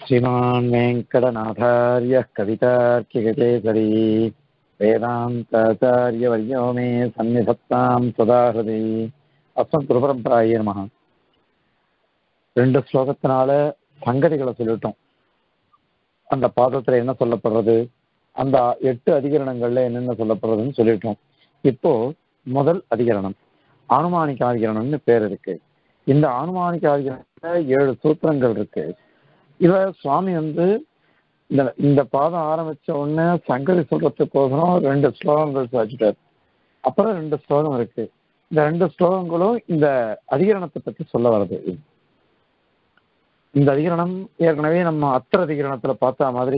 श्रीमान् वेङ्कटनाथार्यः कवितार्किककेसरी वेदान्ताचार्यवर्यो मे सन्निधत्तां सदा हृदि அஸ்மத் குருபரம்பராயே நமக ரெண்டு ஸ்லோகத்தினால சங்கதிகளை சொல்லிட்டோம் அந்த பாதத்துல என்ன சொல்லப்படுறது அந்த எட்டு அதிகரணங்கள்ல என்னென்ன சொல்லப்படுறதுன்னு சொல்லிட்டோம் இப்போ முதல் அதிகரணம் ஆனுமானிக அதிகரணம்னு பேர் இருக்கு இந்த ஆனுமானிக அதிகரணத்துல ஏழு சூத்திரங்கள் இருக்கு இத சுவாமி வந்து இந்த இந்த பாதம் ஆரம்பிச்ச உடனே சங்கதி சொல்றதுக்கோசரம் ரெண்டு ஸ்லோகங்கள் வச்சுட்டார் அப்புறம் ரெண்டு ஸ்லோகம் இருக்கு இந்த ரெண்டு ஸ்லோகங்களும் இந்த அதிகரணத்தை பத்தி சொல்ல வருது இந்த அதிகரணம் ஏற்கனவே நம்ம அத்திர அதிகரணத்துல பார்த்த மாதிரி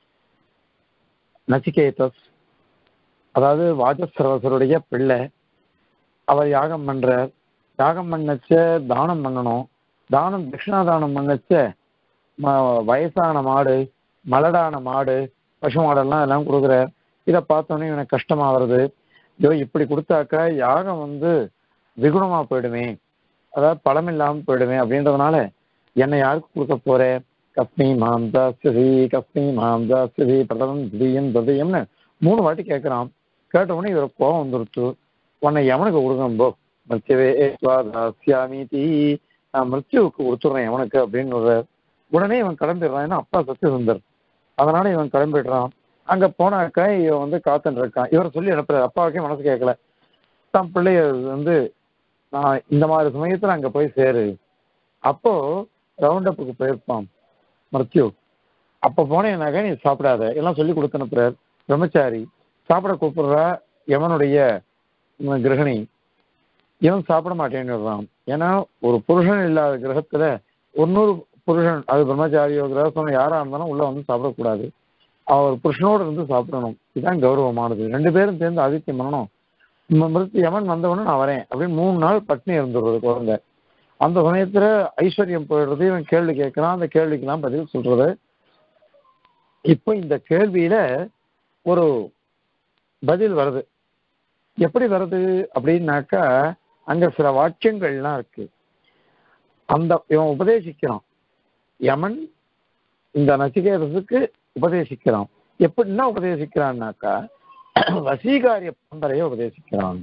நச்சிகேதஸ் அதாவது வாஜஸ்ரவசருடைய பிள்ளை அவர் யாகம் பண்றார் யாகம் பண்ணச்ச தானம் பண்ணணும் தானம் தட்சிணாதானம் பண்ணச்ச ம- வயசான மாடு மலடான மாடு பசு மாடெல்லாம் எல்லாம் கொடுக்குறார் இதை பார்த்தோன்னே எனக்கு கஷ்டமா வருது ஐயோ இப்படி கொடுத்தாக்கா யாகம் வந்து விகுணமா போயிடுமே அதாவது பலம் இல்லாம போயிடுமே அப்படின்றதுனால என்னை யாருக்கு கொடுக்க போறேன் கஸ்மி மாம் தாஸ்தி கஸ்மி மாம் தாஸ்தி பிரதமம் திடீயம் பிரதயம்னு மூணு வாட்டி கேட்கறான் கேட்ட உடனே இவருக்கு கோபம் வந்துருச்சு உன்னை எவனுக்கு கொடுக்கணும் போ மிருத்யவே தாஸ்யாமி தீ நான் மிருத்யுவுக்கு கொடுத்துட்றேன் எவனுக்கு அப்படின்னு ஒரு உடனே இவன் கிளம்பிடுறான் ஏன்னா அப்பா சத்யசுந்தர் அதனால இவன் கிளம்பிடுறான் அங்க போனாக்கா இவன் வந்து காத்துட்டு இருக்கான் இவர் சொல்லி அனுப்புறாரு அப்பாவுக்கே மனசு கேட்கல தன் பிள்ளைய வந்து நான் இந்த மாதிரி சமயத்துல அங்க போய் சேரு அப்போ ரவுண்ட் அப்புக்கு போயிருப்பான் மருத்யு அப்ப போனேன்னாக்கா நீ சாப்பிடாத எல்லாம் சொல்லி கொடுத்து அனுப்புறார் பிரம்மச்சாரி சாப்பிட கூப்பிடுறா எவனுடைய உம், கிரகிணி இவன் சாப்பிட மாட்டேன்னுறான் ஏன்னா ஒரு புருஷன் இல்லாத கிரகத்துல இன்னொரு புருஷன் அது பிரம்மச்சாரியோ கிரகஸ்தனோ யாரா இருந்தாலும் உள்ள வந்து சாப்பிடக்கூடாது அவர் புருஷனோடு இருந்து சாப்பிடணும் இதுதான் கௌரவமானது ரெண்டு பேரும் சேர்ந்து ஆதித்யம் பண்ணணும் ம- மிருத்து யமன் வந்தவனும் நான் வரேன் அப்படின்னு மூணு நாள் பட்னி இருந்துடுறது குழந்தை அந்த சமயத்துல ஐஸ்வர்யம் போயிடுறது இவன் கேள்வி கேட்கறான் அந்த கேள்விக்கெல்லாம் பதில் சொல்றது இப்போ இந்த கேள்வியில ஒரு பதில் வருது எப்படி வருது அப்படின்னாக்கா அங்க சில வாக்கியங்கள்லாம் இருக்கு அந்த இவன் உபதேசிக்கிறான் யமன் இந்த நச்சிகேதத்துக்கு உபதேசிக்கிறான் எப்படின்னா உபதேசிக்கிறான்னாக்கா வசீகாரிய பரம்பரையை உபதேசிக்கிறான்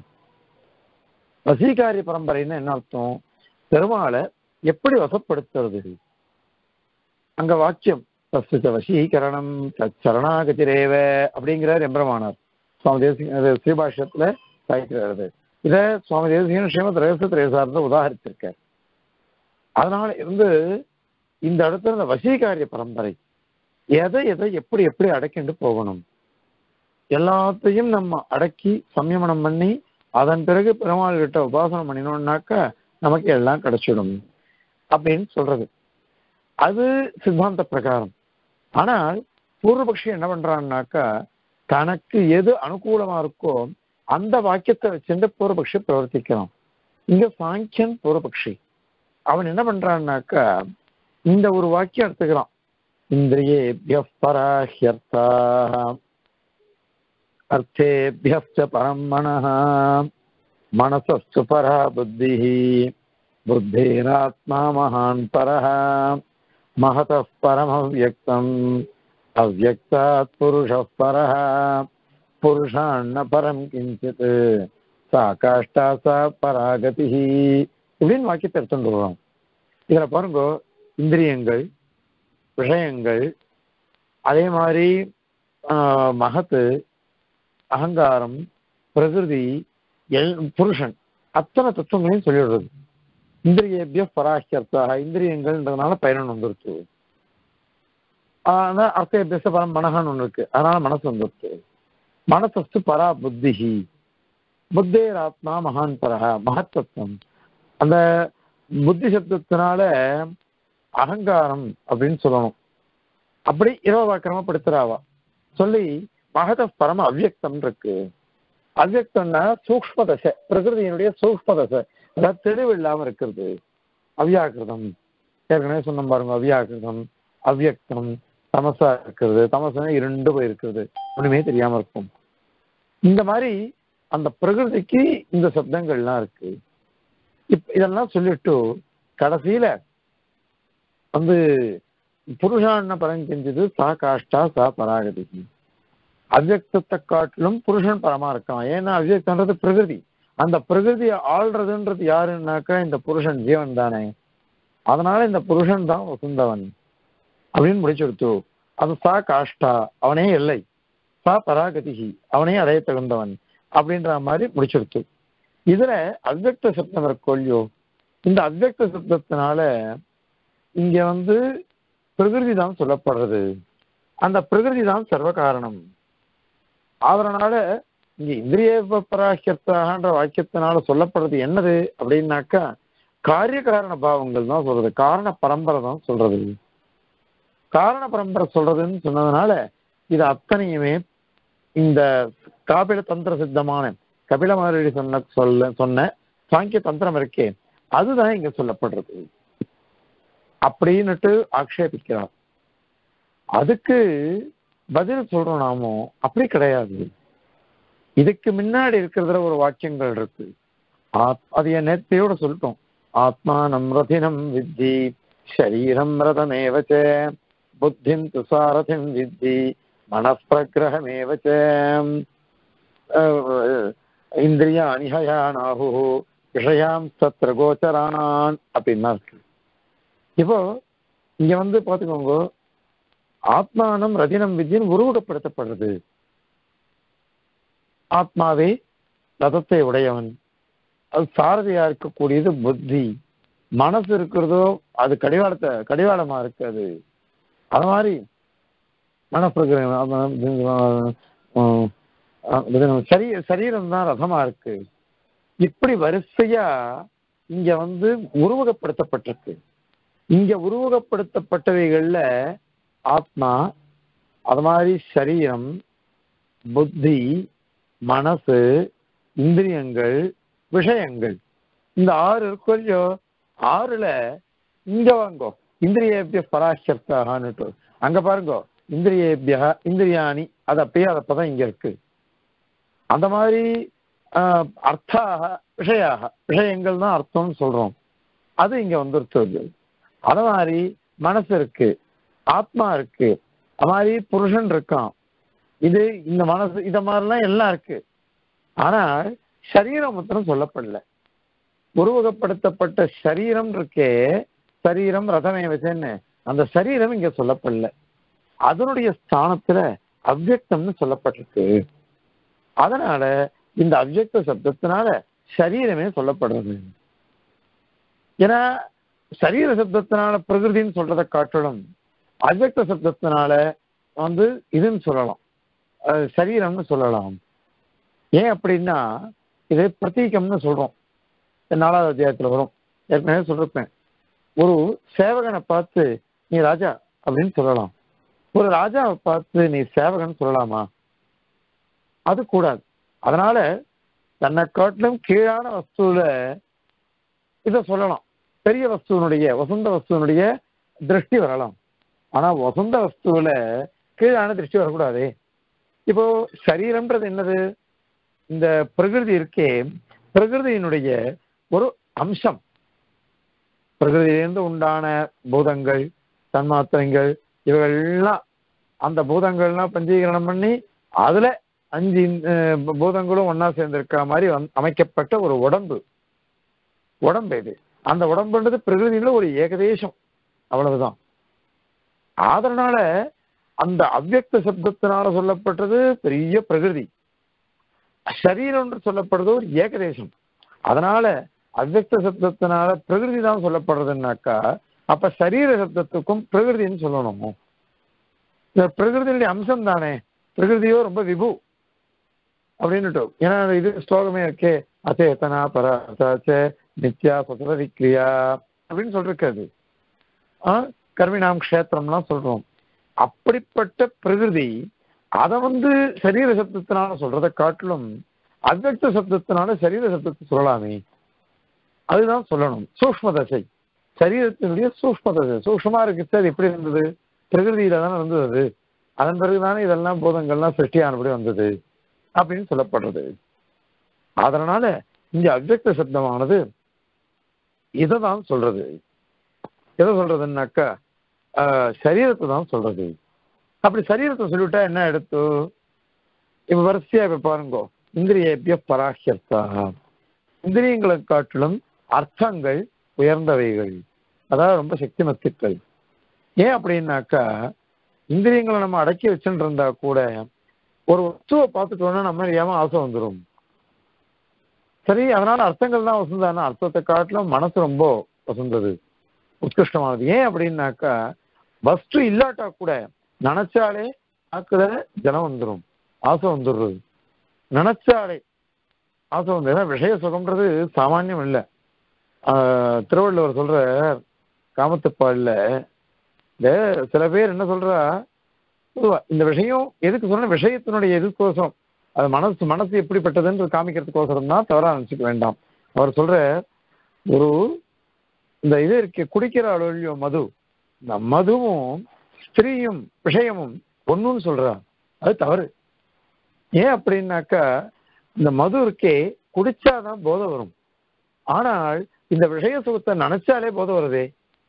வசீகாரிய பரம்பரைன்னு என்ன அர்த்தம் பெருமாளை எப்படி வசப்படுத்துறது அங்க வாக்கியம் தஸ்து வசீகரணம் சரணாகதிரேவ அப்படிங்கிறார் எம்பிரமானார் சுவாமி தேசிக இது ஸ்ரீபாஷ்யத்துல சாய்க்கிறாரு இத சுவாமி தேசிகன் ஸ்ரீமத் ரகச திரேசாரத்தை உதாகரிச்சிருக்கார் அதனால இருந்து இந்த இடத்துல இந்த வசீகாரிய பரம்பரை எதை எதை எப்படி எப்படி அடக்கிண்டு போகணும் எல்லாத்தையும் நம்ம அடக்கி சம்யமனம் பண்ணி அதன் பிறகு பெருமாள் கிட்ட உபாசனம் பண்ணினோம்னாக்கா நமக்கு எல்லாம் கிடைச்சிடும் அப்படின்னு சொல்றது அது சித்தாந்த பிரகாரம் ஆனால் பூர்வபக்ஷி என்ன பண்றான்னாக்கா தனக்கு எது அனுகூலமா இருக்கோ அந்த வாக்கியத்தை வச்சுட்டு பூர்வபக்ஷி பிரவர்த்திக்கிறான் இங்க சாங்கியன் பூர்வபக்ஷி அவன் என்ன பண்றான்னாக்கா இந்த ஒரு வாக்கியம் எடுத்துக்கிறான் இந்திரியேபிய பராஹ்யர்த்தா அர்த்தேபியஸ்ச பரம் மனः மனசஸ்து பரா புத்திः புத்தேராத்மா மகான் பரः महतः परमव्यक्तम् अव्यक्तात् पुरुषः परः पुरुषान्न परं किञ्चित् सा काष्ठा सा பராகதிஹ இப்படின்னு வாக்கியத்தை எடுத்துட்டு வருவோம் இதுல பாருங்க இந்திரியங்கள் விஷயங்கள் அதே மாதிரி ஆஹ், மகத்து அகங்காரம் பிரகிருதி எல் புருஷன் அத்தனை தத்துவங்களையும் சொல்லிடுறது இந்திரியேபிய பராஹ்யர்த்தாக இந்திரியங்கள்ன்றதுனால பயணம் வந்துருச்சு ஆனா அர்த்தேபியச பரம் மனகான்னு ஒண்ணு இருக்கு அதனால மனசு வந்துருச்சு மனசஸ்து பரா புத்திஹி புத்தேர் ஆத்மா மகான் பரஹ மகத்தத்துவம் அந்த புத்தி சப்தத்தினால அகங்காரம் அப்படின்னு சொல்லணும் அப்படி இரவா கிரமப்படுத்துறாவா சொல்லி மகத பரம அவ்யக்தம் இருக்கு அவ்யக்தம்னா சூக்ஷ்ம தசை பிரகிருதியினுடைய சூக்ஷ்ம தசை அதாவது தெளிவு இல்லாம இருக்கிறது அவ்யாக்கிருதம் ஏற்கனவே சொன்ன பாருங்க அவ்யாக்கிருதம் அவ்யக்தம் தமசா இருக்கிறது தமசா இருண்டு போய் இருக்கிறது ஒண்ணுமே தெரியாம இருக்கும் இந்த மாதிரி அந்த பிரகிருதிக்கு இந்த சப்தங்கள்லாம் இருக்கு இப்ப இதெல்லாம் சொல்லிட்டு கடைசியில வந்து புருஷான்ன பரங்கிஞ்சது சா காஷ்டா சா பராகதி அவ்யக்தத்தை காட்டிலும் புருஷன் பரமா இருக்கான் ஏன்னா அவ்யக்தன்றது பிரகிருதி அந்த பிரகிருதியை ஆள்றதுன்றது யாருன்னாக்கா இந்த புருஷன் ஜீவன் தானே அதனால இந்த புருஷன் தான் வசுந்தவன் அப்படின்னு முடிச்செடுத்து அது சா காஷ்டா அவனே இல்லை சா பராகதிகி அவனே அடைய தகுந்தவன் அப்படின்ற மாதிரி முடிச்செடுத்து இதுல அவ்வக்த சப்தம் இருக்கொல்லியோ இந்த அவ்வக்த சப்தத்தினால இங்க வந்து பிரகிருதி தான் சொல்லப்படுறது அந்த பிரகிருதி தான் சர்வ காரணம் அதனால இங்க இந்திரிய பராக்கியத்தாகன்ற வாக்கியத்தினால சொல்லப்படுறது என்னது அப்படின்னாக்கா காரிய காரண பாவங்கள் தான் சொல்றது காரண பரம்பரை தான் சொல்றது காரண பரம்பரை சொல்றதுன்னு சொன்னதுனால இது அத்தனையுமே இந்த காபில தந்திர சித்தமான கபில மகரிஷி சொன்ன சொல்ல சொன்ன சாங்கிய தந்திரம் இருக்கே அதுதான் இங்க சொல்லப்படுறது அப்படின்னுட்டு ஆக்ஷேபிக்கிறார் அதுக்கு பதில் சொல்றோம் நாமோ அப்படி கிடையாது இதுக்கு முன்னாடி இருக்கிறதுல ஒரு வாக்கியங்கள் இருக்கு ஆத்- அது என் நேர்த்தியோட சொல்லிட்டோம் ஆத்மானம் ரதினம் வித்தி ஷரீரம் ரதமேவச்ச புத்திம் துசாரதிம் வித்தி மனப்பிரகிரகமேவச்ச இந்திரியாணி ஹயானாஹு விஷயாம் தத்ர கோச்சரான் அப்படின்னா இருக்கு இப்போ இங்க வந்து பாத்துக்கோங்க ஆத்மானம் ரதினம் வித்தியின் உருவகப்படுத்தப்படுறது ஆத்மாவே ரதத்தை உடையவன் அது சாரதியா இருக்கக்கூடியது புத்தி மனசு இருக்கிறதோ அது கடிவாளத்தை கடிவாளமா இருக்கு அது அது மாதிரி மனப்பிரகிரம் சரீ சரீரம் தான் ரதமா இருக்கு இப்படி வரிசையா இங்க வந்து உருவகப்படுத்தப்பட்டிருக்கு இங்க உருவகப்படுத்தப்பட்டவைகள்ல ஆத்மா அது மாதிரி சரீரம் புத்தி மனசு இந்திரியங்கள் விஷயங்கள் இந்த ஆறு இருக்கும் இல்லையோ ஆறுல இங்க வாங்கோ இந்திரியேபிய பராசக்தாகன்னுட்டு அங்க பாருங்க இந்திரியேபியா இந்திரியாணி அது அப்படியே அதை பதம் இங்க இருக்கு அந்த மாதிரி ஆஹ், அர்த்தாக விஷயாக விஷயங்கள் தான் அர்த்தம்னு சொல்றோம் அது இங்க வந்துருச்சு அது மாதிரி மனசு இருக்கு ஆத்மா இருக்கு அது மாதிரி புருஷன் இருக்கான் இது இந்த மனசு இத மாதிரிலாம் எல்லாம் இருக்கு ஆனா சரீரம் மாத்திரம் சொல்லப்படல உருவகப்படுத்தப்பட்ட சரீரம் இருக்கே சரீரம் ரதமே வச்சேன்னு அந்த சரீரம் இங்க சொல்லப்படல அதனுடைய ஸ்தானத்துல அவ்யக்தம்னு சொல்லப்பட்டிருக்கு அதனால இந்த அவ்யக்த சப்தத்தினால சரீரமே சொல்லப்படுறது ஏன்னா சரீர சப்தத்தினால பிரகிருதின்னு சொல்றதை காட்டிலும் அவ்யக்த சப்தத்தினால வந்து இதுன்னு சொல்லலாம் அஹ் சரீரம்னு சொல்லலாம் ஏன் அப்படின்னா இது பிரதீகம்னு சொல்றோம் இந்த நாலாவது அத்தியாயத்துல வரும் ஏற்கனவே சொல்லிருப்பேன் ஒரு சேவகனை பார்த்து நீ ராஜா அப்படின்னு சொல்லலாம் ஒரு ராஜாவை பார்த்து நீ சேவகன் சொல்லலாமா அது கூடாது அதனால தன்னை காட்டிலும் கீழான வஸ்துல இதை சொல்லலாம் பெரிய வஸ்துவனுடைய வசந்த வஸ்துவனுடைய திருஷ்டி வரலாம் ஆனா வசந்த வஸ்துவில கீழான திருஷ்டி வரக்கூடாதே இப்போ சரீரம்ன்றது என்னது இந்த பிரகிருதி இருக்கே பிரகிருதியினுடைய ஒரு அம்சம் பிரகிருதியிலிருந்து உண்டான பூதங்கள் தன்மாத்திரங்கள் இவைகள்லாம் அந்த பூதங்கள்லாம் பஞ்சீகரணம் பண்ணி அதுல அஞ்சு அஹ், பூதங்களும் ஒண்ணா சேர்ந்திருக்க மாதிரி வந்து- அமைக்கப்பட்ட ஒரு உடம்பு உடம்பு இது அந்த உடம்புன்றது பிரகிருதியில ஒரு ஏகதேசம் அவ்வளவுதான் அதனால அந்த அவ்யக்த சப்தத்தினால சொல்லப்பட்டது பெரிய பிரகிருதி சரீரம் என்று சொல்லப்படுறது ஒரு ஏகதேசம் அதனால அவ்யக்த சப்தத்தினால பிரகிருதி தான் சொல்லப்படுறதுன்னாக்கா அப்ப சரீர சப்தத்துக்கும் பிரகிருதின்னு சொல்லணும் இந்த பிரகிருதியுடைய அம்சம் தானே பிரகிருதியோ ரொம்ப விபு அப்படின்னுட்டு ஏன்னா இது ஸ்லோகமே இருக்கே அச்சேதனா பராச்ச நித்யா சுதரிக்ரியா அப்படின்னு சொல்லிருக்காது ஆ கர்மினாம் க்ஷேத்திரம்லாம் சொல்றோம் அப்படிப்பட்ட பிரகிருதி அதை வந்து சரீர சப்தத்தினால சொல்றதை காட்டிலும் அவ்வக்த சப்தத்தினால சரீர சப்தத்தை சொல்லலாமே அதுதான் சொல்லணும் சூக்ஷ்ம தசை சரீரத்தினுடைய சூக்ஷ்ம தசை சூக்ஷ்மமா இருக்கு அது எப்படி இருந்தது பிரகிருதியில தானே இருந்தது அது அதன் பிறகுதானே இதெல்லாம் பூதங்கள்லாம் சிருஷ்டியானபடி வந்தது அப்படின்னு சொல்லப்படுறது அதனால இங்க அவ்வக்த சப்தமானது இதை தான் சொல்றது எதை சொல்றதுன்னாக்கா ஆஹ், சரீரத்தை தான் சொல்றது அப்படி சரீரத்தை சொல்லிவிட்டா என்ன எடுத்து இப்ப வரிசையா இப்ப பாருங்க இந்திரியேபிய பராஹ்யர்த்தா இந்திரியங்களை காட்டிலும் அர்த்தங்கள் உயர்ந்தவைகள் அதாவது ரொம்ப சக்தி மத்துக்கள் ஏன் அப்படின்னாக்கா இந்திரியங்களை நம்ம அடக்கி வச்சுட்டு இருந்தா கூட ஒரு வஸ்துவை பார்த்துட்டோம்னா நம்ம ஏமா ஆசை வந்துடும் சரி அதனால அர்த்தங்கள் தான் வசந்தானா அர்த்தத்தை காட்டிலும் மனசு ரொம்ப வசந்தது உத்கிருஷ்டமானது ஏன் அப்படின்னாக்கா வஸ்து இல்லாட்டா கூட நினைச்சாலே ஆக்குல ஜனம் வந்துடும் ஆசை வந்துடுறது நினைச்சாலே ஆசை வந்து ஏன்னா விஷய சுகம்ன்றது சாமானியம் இல்லை ஆஹ் திருவள்ளுவர் சொல்ற காமத்துப்பாடில் இந்த சில பேர் என்ன சொல்றா பொதுவா இந்த விஷயம் எதுக்கு சொல்ற விஷயத்தினுடைய எதுக்கோசரம் அது மனசு மனசு எப்படிப்பட்டதுன்னு காமிக்கிறதுக்கோசரம் தான் தவறா நினைச்சுக்க வேண்டாம் அவர் சொல்ற ஒரு இந்த இது இருக்கு குடிக்கிற அலுவலியோ மது இந்த மதுவும் ஸ்திரீயும் விஷயமும் ஒண்ணுன்னு சொல்றா அது தவறு ஏன் அப்படின்னாக்கா இந்த மது இருக்கே குடிச்சாதான் போதை வரும் ஆனால் இந்த விஷய சுகத்தை நினைச்சாலே போதை வருதே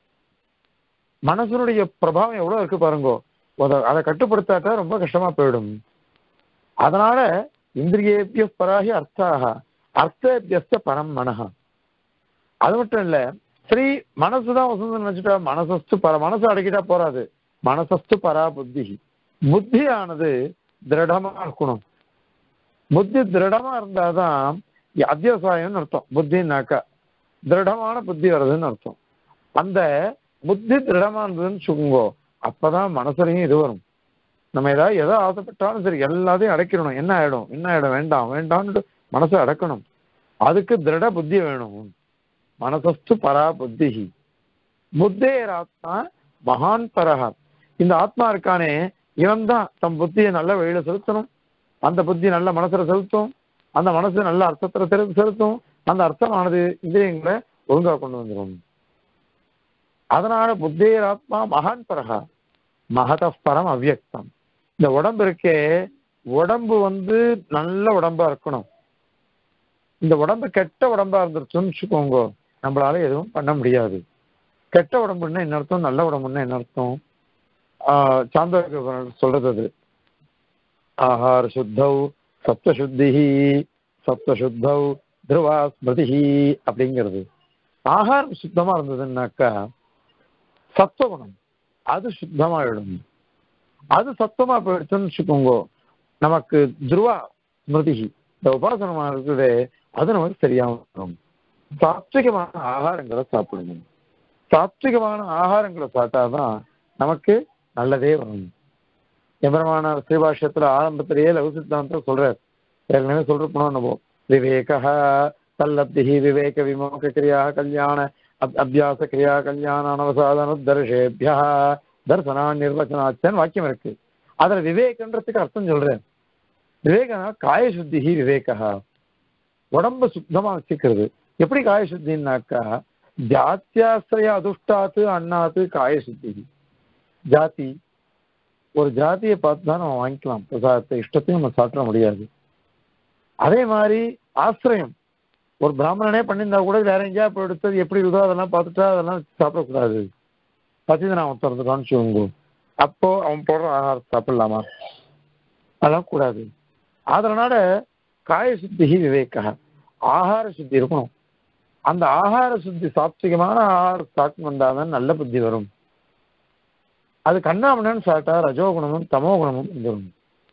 மனசனுடைய பிரபாவம் எவ்வளவு இருக்கு பாருங்கோ அத- அதை கட்டுப்படுத்தாட்டா ரொம்ப கஷ்டமா போயிடும் அதனால இந்திரியேபிய பராகி அர்த்தாக அர்த்தேபியஸ்த பரம் மனஹா அது மட்டும் இல்ல ஸ்ரீ மனசுதான் வசந்து நினைச்சுட்டா மனசஸ்து பர மனசு அடக்கிட்டா போறாது மனசஸ்து பரா புத்தி புத்தியானது திருடமா இருக்கணும் புத்தி திருடமா இருந்தாதான் அத்தியவசாயம்னு அர்த்தம் புத்தின்னாக்கா திருடமான புத்தி வருதுன்னு அர்த்தம் அந்த புத்தி திருடமா இருந்ததுன்னு வச்சுக்கோங்கோ அப்பதான் மனசுலயும் இது வரும் நம்ம ஏதாவது எதை ஆசைப்பட்டாலும் சரி எல்லாத்தையும் அடைக்கணும் என்ன ஆயிடும் என்ன ஆயிடும் வேண்டாம் வேண்டாம்னு மனசை அடக்கணும் அதுக்கு திருட புத்தி வேணும் மனசஸ்து பரா புத்தி புத்தேர் ஆத்மா மகான் பரஹா இந்த ஆத்மா இருக்கானே இவன் தான் தம் புத்தியை நல்ல வழியில செலுத்தணும் அந்த புத்தி நல்ல மனசுல செலுத்தும் அந்த மனசு நல்ல அர்த்தத்துல செலுத்து செலுத்தும் அந்த அர்த்தமானது இந்திரியங்களை ஒழுங்கா கொண்டு வந்துடும் அதனால புத்தேர் ஆத்மா மகான் பரஹா மகத பரம் அவ்யக்தம் இந்த உடம்பு இருக்கே உடம்பு வந்து நல்ல உடம்பா இருக்கணும் இந்த உடம்பு கெட்ட உடம்பா இருந்துருச்சுன்னு வச்சுக்கோங்க நம்மளால எதுவும் பண்ண முடியாது கெட்ட உடம்புன்னா என்ன அர்த்தம் நல்ல உடம்புன்னா என்ன அர்த்தம் ஆஹ் சாந்தோக்கிய சொல்றது அது ஆஹார சுத்தௌ சப்தசுத்தி சப்தசுத்தௌ திருவா ஸ்மிருதி அப்படிங்கிறது ஆகாரம் சுத்தமா இருந்ததுன்னாக்கா சத்துவகுணம் அது சுத்தமாயிடும் அது சத்தமா போயிடுச்சுன்னு வச்சுக்கோங்க நமக்கு துருவா ஸ்மிருதி இந்த உபாசனமா இருக்குது அது நமக்கு சரியாக வரும் சாத்விகமான ஆகாரங்களை சாப்பிடணும் சாத்விகமான ஆகாரங்களை சாப்பிட்டாதான் நமக்கு நல்லதே வரும் எம்பெருமான ஸ்ரீபாஷ்யத்துல ஆரம்பத்திலேயே லகு சித்தாந்தம் சொல்றார் ஏற்கனவே சொல்றோம் நம்ம விவேக தல்லப்தி விவேக விமோக கிரியா கல்யாண அப்- அபியாச கிரியா கல்யாண அனவசாதன தர்ஷேபியா தர்சனா நிர்வச்சனாச்சன் வாக்கியம் இருக்கு அதுல விவேகன்றதுக்கு அர்த்தம் சொல்றேன் விவேகனா காய சுத்தி விவேகா உடம்ப சுத்தமா வச்சுக்கிறது எப்படி காய சுத்தின்னாக்கா ஜாத்தியாசிரய அதுஷ்டாத்து அண்ணாத்து காய சுத்தி ஜாதி ஒரு ஜாதியை பார்த்து தான் நம்ம வாங்கிக்கலாம் பிரசாதத்தை இஷ்டத்தையும் நம்ம சாப்பிட முடியாது அதே மாதிரி ஆசிரியம் ஒரு பிராமணனே பண்ணியிருந்தா கூட வேற எங்கேயா போய் எடுத்தது எப்படி இருக்குதோ அதெல்லாம் பார்த்துட்டா அதெல்லாம் சாப்பிடக்கூடாது பசிது நான் திறந்துட்டான்னு வச்சுக்கோங்க அப்போ அவன் போடுற ஆகாரம் சாப்பிடலாமா அதெல்லாம் கூடாது அதனால காய சுத்தி விவேக ஆகார சுத்தி இருக்கணும் அந்த ஆகார சுத்தி சாத்விகமான ஆகார சாப்பிட்டு வந்தாதான் நல்ல புத்தி வரும் அது கண்ணாமண்ணன்னு சாப்பிட்டா ரஜோகுணமும் தமோ குணமும் வந்துடும்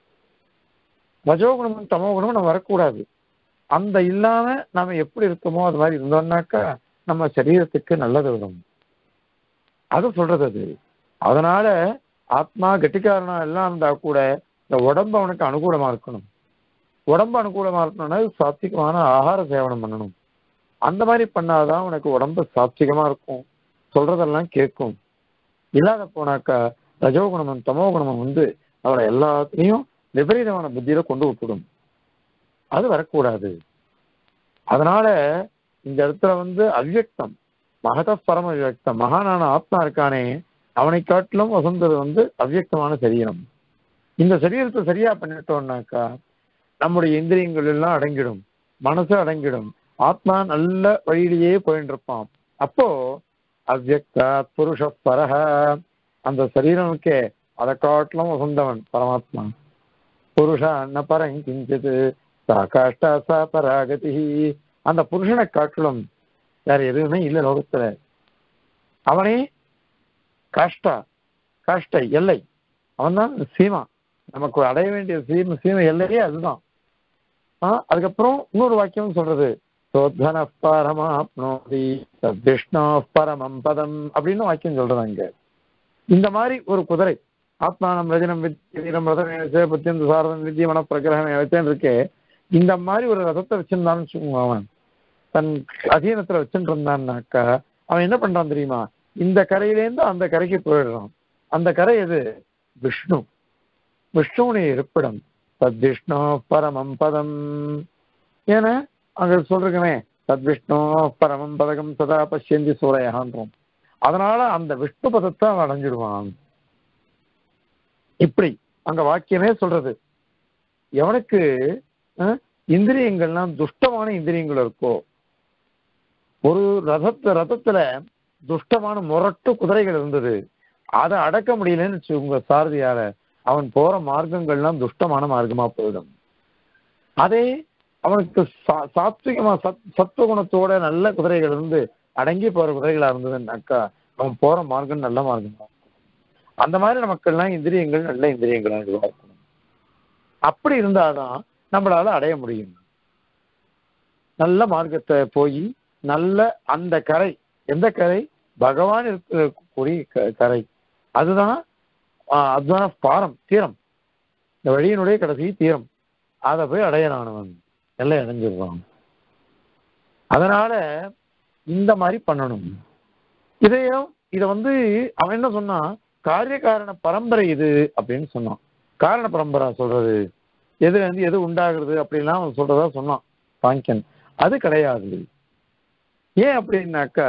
ரஜோகுணமும் தமோ குணமும் நம்ம வரக்கூடாது அந்த இல்லாம நாம எப்படி இருக்கோமோ அது மாதிரி இருந்தோம்னாக்கா நம்ம சரீரத்துக்கு நல்லது வரும் அது சொல்றது அது அதனால ஆத்மா கெட்டிக்காரனா எல்லாம் இருந்தா கூட இந்த உடம்பு அவனுக்கு அனுகூலமா இருக்கணும் உடம்பு அனுகூலமா இருக்கணும்னா சாத்விகமான ஆகார சேவனம் பண்ணணும் அந்த மாதிரி பண்ணாதான் உனக்கு உடம்பு சாத்விகமா இருக்கும் சொல்றதெல்லாம் கேட்கும் இல்லாத போனாக்கா ரஜோகுணமும் தமோ குணமும் வந்து அவரை எல்லாத்தையும் விபரீதமான புத்தியில கொண்டு விட்டுடும் அது வரக்கூடாது அதனால இந்த இடத்துல வந்து அவ்யக்தம் மகத பரம வியக்தம் மகானான ஆத்மா இருக்கானே அவனை காட்டிலும் வசந்தது வந்து அவ்யக்தமான சரீரம் இந்த சரீரத்தை சரியா பண்ணிட்டோம்னாக்கா நம்முடைய இந்திரியங்கள் எல்லாம் அடங்கிடும் மனசு அடங்கிடும் ஆத்மா நல்ல வழியிலேயே போயிட்டு இருப்பான் அப்போ அவ்வக்த புருஷ பரஹ அந்த சரீரம் இருக்கே அதை காட்டிலும் வசந்தவன் பரமாத்மா புருஷா அன்ன பரம் கிஞ்சித் சா காஷ்டா சா பராகதி அந்த புருஷனை காட்டிலும் வேற எதுவுமே இல்லை லோகத்துல அவனே காஷ்டா காஷ்டை எல்லை அவன்தான் சீமா நமக்கு அடைய வேண்டிய சீம சீம எல்லையே அதுதான் ஆஹ் அதுக்கப்புறம் இன்னொரு வாக்கியம் சொல்றது சோத்தன பரமாப்னோதி விஷ்ணு பரமம் பதம் அப்படின்னு வாக்கியம் சொல்றது அங்க இந்த மாதிரி ஒரு குதிரை ஆத்மானம் ரஜனம் வீரம் ரதம் பத்தியந்த சாரதம் வித்தியமன பிரகிரகம் வச்சேன் இருக்கே இந்த மாதிரி ஒரு ரதத்தை வச்சிருந்தான்னு வச்சுக்கோங்க அவன் தன் அதீனத்துல வச்சுட்டு இருந்தான்னாக்கா அவன் என்ன பண்றான் தெரியுமா இந்த கரையிலேருந்து அந்த கரைக்கு போயிடுறான் அந்த கரை எது விஷ்ணு விஷ்ணுவுடைய இருப்பிடம் தத் விஷ்ணு பரமம் பதம் ஏன்னா அங்க சொல்றேனே தத் விஷ்ணு பரமம் பதகம் சதா பசியந்தி சூரையான்றோம் அதனால அந்த விஷ்ணு பதத்தை அவன் அடைஞ்சிடுவான் இப்படி அங்க வாக்கியமே சொல்றது எவனுக்கு அஹ், இந்திரியங்கள்லாம் துஷ்டமான இந்திரியங்கள் இருக்கோ ஒரு ரதத்து ரதத்துல துஷ்டமான முரட்டு குதிரைகள் இருந்தது அதை அடக்க முடியலன்னு வச்சுக்கோங்க சாரதியால அவன் போற மார்க்கங்கள்லாம் துஷ்டமான மார்க்கமா போயிடும் அதே அவனுக்கு சா- சாத்விகமா சத் சத்துவகுணத்தோட நல்ல குதிரைகள் இருந்து அடங்கி போற குதிரைகளா இருந்ததுன்னாக்கா அவன் போற மார்க்கம் நல்ல மார்க்கமா இருக்கும் அந்த மாதிரி நமக்கெல்லாம் இந்திரியங்கள் நல்ல இந்திரியங்களா இருக்கணும் அப்படி இருந்தாதான் நம்மளால அடைய முடியும் நல்ல மார்க்கத்தை போய் நல்ல அந்த கரை எந்த கரை பகவான் இருக்கக்கூடிய க- கரை அதுதான் ஆஹ், அதுதான் பாரம் தீரம் இந்த வழியினுடைய கடைசி தீரம் அதை போய் அடையறானவன் எல்லாம் அடைஞ்சிருவான் அதனால இந்த மாதிரி பண்ணணும் இதையும் இத வந்து அவன் என்ன சொன்னான் காரிய காரண பரம்பரை இது அப்படின்னு சொன்னான் காரண பரம்பரை சொல்றது எது வந்து எது உண்டாகிறது அப்படின்லாம் அவன் சொல்றதா சொன்னான் பாங்கியன் அது கிடையாது ஏன் அப்படின்னாக்கா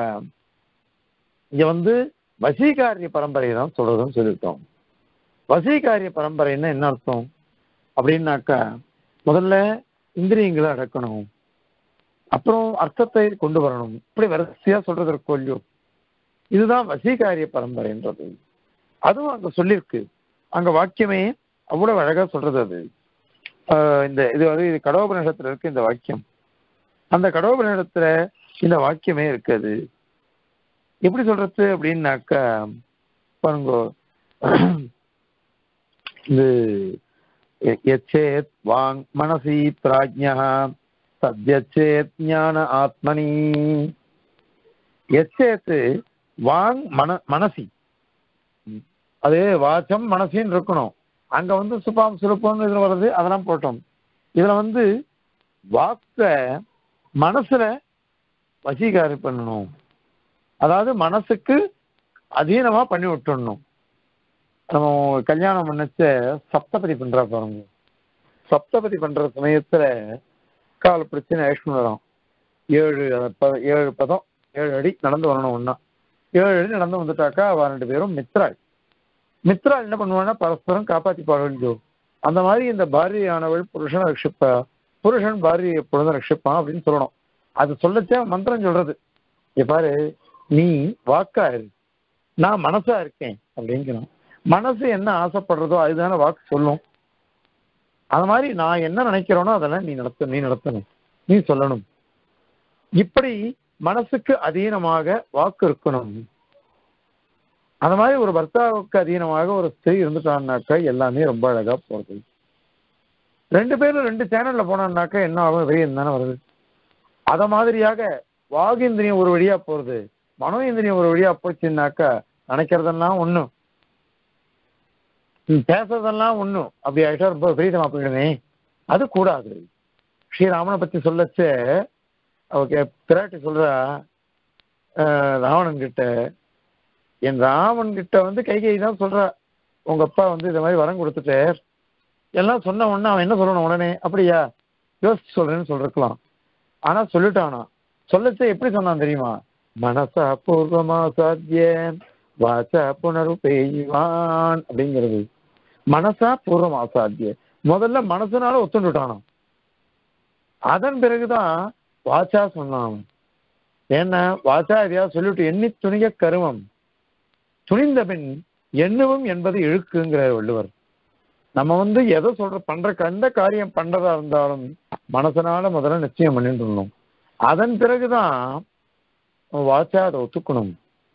இங்க வந்து வசீகாரிய பரம்பரை தான் சொல்றதுன்னு சொல்லிட்டோம் வசீகாரிய பரம்பரைன்னா என்ன அர்த்தம் அப்படின்னாக்கா முதல்ல இந்திரியங்களை அடக்கணும் அப்புறம் அர்த்தத்தை கொண்டு வரணும் இப்படி வரிசையா சொல்றது இருக்கோ இல்லையோ இதுதான் வசீகாரிய பரம்பரைன்றது அதுவும் அங்க சொல்லியிருக்கு அங்க வாக்கியமே அவ்வளவு அழகா சொல்றது அது ஆஹ் இந்த இது வந்து இது கடோபநிஷத்துல இருக்கு இந்த வாக்கியம் அந்த கடோபநிஷத்துல இந்த வாக்கியமே இருக்குது எப்படி சொல்றது அப்படின்னாக்கா பாருங்க இது எ- எச்சேத் வாங் மனசி பிராஜ்யா சத்யச்சேத் ஞான ஆத்மனி எச்சேத் வாங் மன மனசி ம். அது வாச்சம் மனசின்னு இருக்கணும் அங்க வந்து சுபாம் சுருப்பம் இதுல வருது அதெல்லாம் போட்டோம் இதுல வந்து வாக்க மனசுல வசீகாரி பண்ணணும் அதாவது மனசுக்கு அதீனமா பண்ணி விட்டுடணும் நம்ம கல்யாணம் பண்ணச்ச சப்தபதி பண்றா பாருங்க சப்தபதி பண்ற சமயத்துல கால பிரச்சனை ஐஷ்ணு வரும் ஏழு ப- ஏழு பதம் ஏழு அடி நடந்து வரணும் ஒண்ணா ஏழு அடி நடந்து வந்துட்டாக்கா அவ ரெண்டு பேரும் மித்ராள் மித்ராள் என்ன பண்ணுவான்னா பரஸ்பரம் காப்பாத்திப்பார்கள் அந்த மாதிரி இந்த பாரதியானவள் புருஷனை ரட்சிப்பா புருஷன் பாரதியை எப்பொழுதும் ரட்சிப்பான் அப்படின்னு சொல்லணும் அது சொல்லச்சே மந்திரம் சொல்றது இங்க பாரு நீ வாக்கா இரு நான் மனசா இருக்கேன் அப்படிங்கிறான் மனசு என்ன ஆசைப்படுறதோ அதுதானே வாக்கு சொல்லும் அது மாதிரி நான் என்ன நினைக்கிறேனோ அதெல்லாம் நீ நடத்த நீ நடத்தணும் நீ சொல்லணும் இப்படி மனசுக்கு அதீனமாக வாக்கு இருக்கணும் அந்த மாதிரி ஒரு பர்த்தாவுக்கு அதீனமாக ஒரு ஸ்திரீ இருந்துட்டான்னாக்கா எல்லாமே ரொம்ப அழகா போறது ரெண்டு பேரும் ரெண்டு சேனல்ல போனான்னாக்கா என்ன ஆகும் வெளியே தானே வருது அத மாதிரியாக வாகேந்திரியம் ஒரு வழியா போறது மனோ இந்திரியம் ஒரு வழியா போச்சுன்னாக்கா நினைக்கிறதெல்லாம் ஒண்ணும் ம், பேசுறதெல்லாம் ஒண்ணும் அப்படி ஆயிட்டா ரொம்ப விபரீதமா போயிடுமே அது கூடாது ஸ்ரீராமனை பத்தி சொல்லச்ச அவ பிராட்டி சொல்றா அஹ், ராவணன் கிட்ட என் ராமன் கிட்ட வந்து கைகை தான் சொல்றா உங்க அப்பா வந்து இந்த மாதிரி வரம் கொடுத்துட்டார் எல்லாம் சொன்ன உடனே அவன் என்ன சொல்லணும் உடனே அப்படியா யோசிச்சு சொல்றேன்னு சொல்லிருக்கலாம் ஆனா சொல்லிட்டானா சொல்லச்சே எப்படி சொன்னான் தெரியுமா மனசா பூர்வமா சாத்திய வாசா புனருபெய்வான் அப்படிங்கிறது மனசா பூர்வமா சாத்திய முதல்ல மனசுனால ஒத்துண்டுட்டானாம் அதன் பிறகுதான் வாச்சா சொன்னான் அவன். ஏன்னா வாச்சா எதையாவது சொல்லிவிட்டு எண்ணி துணிய கருமம் துணிந்த பின் எண்ணுவும் என்பது இழுக்குங்கிற வள்ளுவர் நம்ம வந்து எதை சொல்ற பண்ற எந்த காரியம் பண்றதா இருந்தாலும் மனசனால முதல்ல நிச்சயம் பண்ணிட்டு இருந்தோம் அதன் பிறகுதான் வாச்சா அதை ஒத்துக்கணும்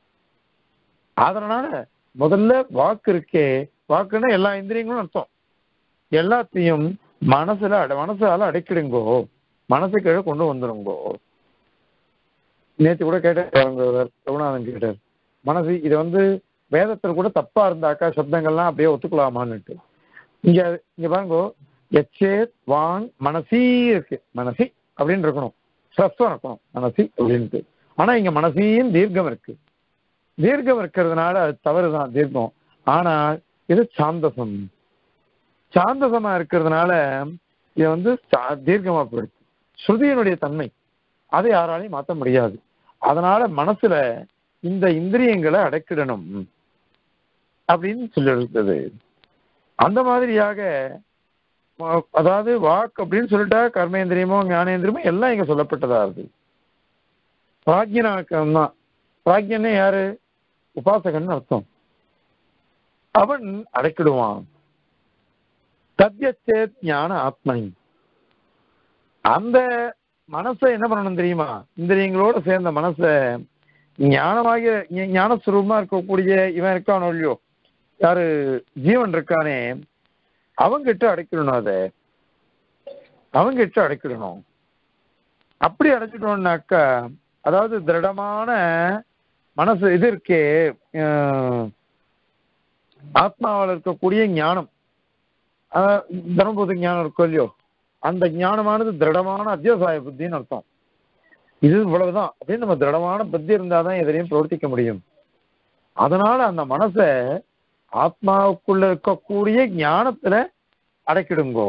அதனால முதல்ல வாக்கு இருக்கே வாக்குன்னா எல்லா இந்திரியங்களும் அர்த்தம் எல்லாத்தையும் மனசுல அட மனசால அடைக்கிடுங்கோ மனசு கீழே கொண்டு வந்துருங்கோ நேற்று கூட கேட்டார் ரகுநாதன் கேட்டார் மனசு இது வந்து வேதத்துல கூட தப்பா இருந்தாக்கா சப்தங்கள்லாம் அப்படியே ஒத்துக்கலாமான்னுட்டு இங்க இங்க பாருங்க எச்சேத் வாங் மனசி இருக்கு மனசி அப்படின்னு இருக்கணும் ஸ்ரஸ்வம் இருக்கணும் மனசி அப்படின்ட்டு ஆனா இங்க மனசியும் தீர்க்கம் இருக்கு தீர்க்கம் இருக்கிறதுனால அது தவறுதான் தீர்க்கம் ஆனால் இது சாந்தசம் சாந்தசமா இருக்கிறதுனால இது வந்து சா- தீர்க்கமா போயிடுது ஸ்ருதியினுடைய தன்மை அதை யாராலையும் மாற்ற முடியாது அதனால மனசுல இந்த இந்திரியங்களை அடக்கிடணும் அப்படின்னு சொல்லியிருக்கிறது அந்த மாதிரியாக அஹ், அதாவது வாக் அப்படின்னு சொல்லிட்டா கர்மேந்திரியமோ ஞானேந்திரியமோ எல்லாம் இங்க சொல்லப்பட்டதா இருக்கு பிராக்யனாக்கம் தான் பிராக்யன்னு யாரு உபாசகன் அர்த்தம் அவன் அடக்கிடுவான் சத்யச்சேத் ஞான ஆத்மனி அந்த மனசை என்ன பண்ணணும் தெரியுமா இந்திரியங்களோட சேர்ந்த மனசை ஞானமாகிய ஞ- ஞானஸ்வரூபமா இருக்கக்கூடிய இவன் இருக்கானோ இல்லையோ யாரு ஜீவன் இருக்கானே அவங்கிட்ட அடைக்கிடணும் அதை அவங்கிட்ட அடைக்கிடணும் அப்படி அடைச்சிட்டோம்னாக்கா அதாவது திருடமான மனசு இது இருக்கே அஹ், ஆத்மாவில் இருக்கக்கூடிய ஞானம் அஹ், தர்மபுத ஞானம் இருக்கும் இல்லையோ அந்த ஞானமானது திருடமான அத்தியாசாய புத்தின்னு அர்த்தம் இது இவ்வளவுதான் அப்படின்னு நம்ம திருடமான புத்தி இருந்தாதான் எதிரையும் பிரவர்த்திக்க முடியும் அதனால அந்த மனசை ஆத்மாவுக்குள்ள இருக்கக்கூடிய ஞானத்துல அடக்கிடுங்கோ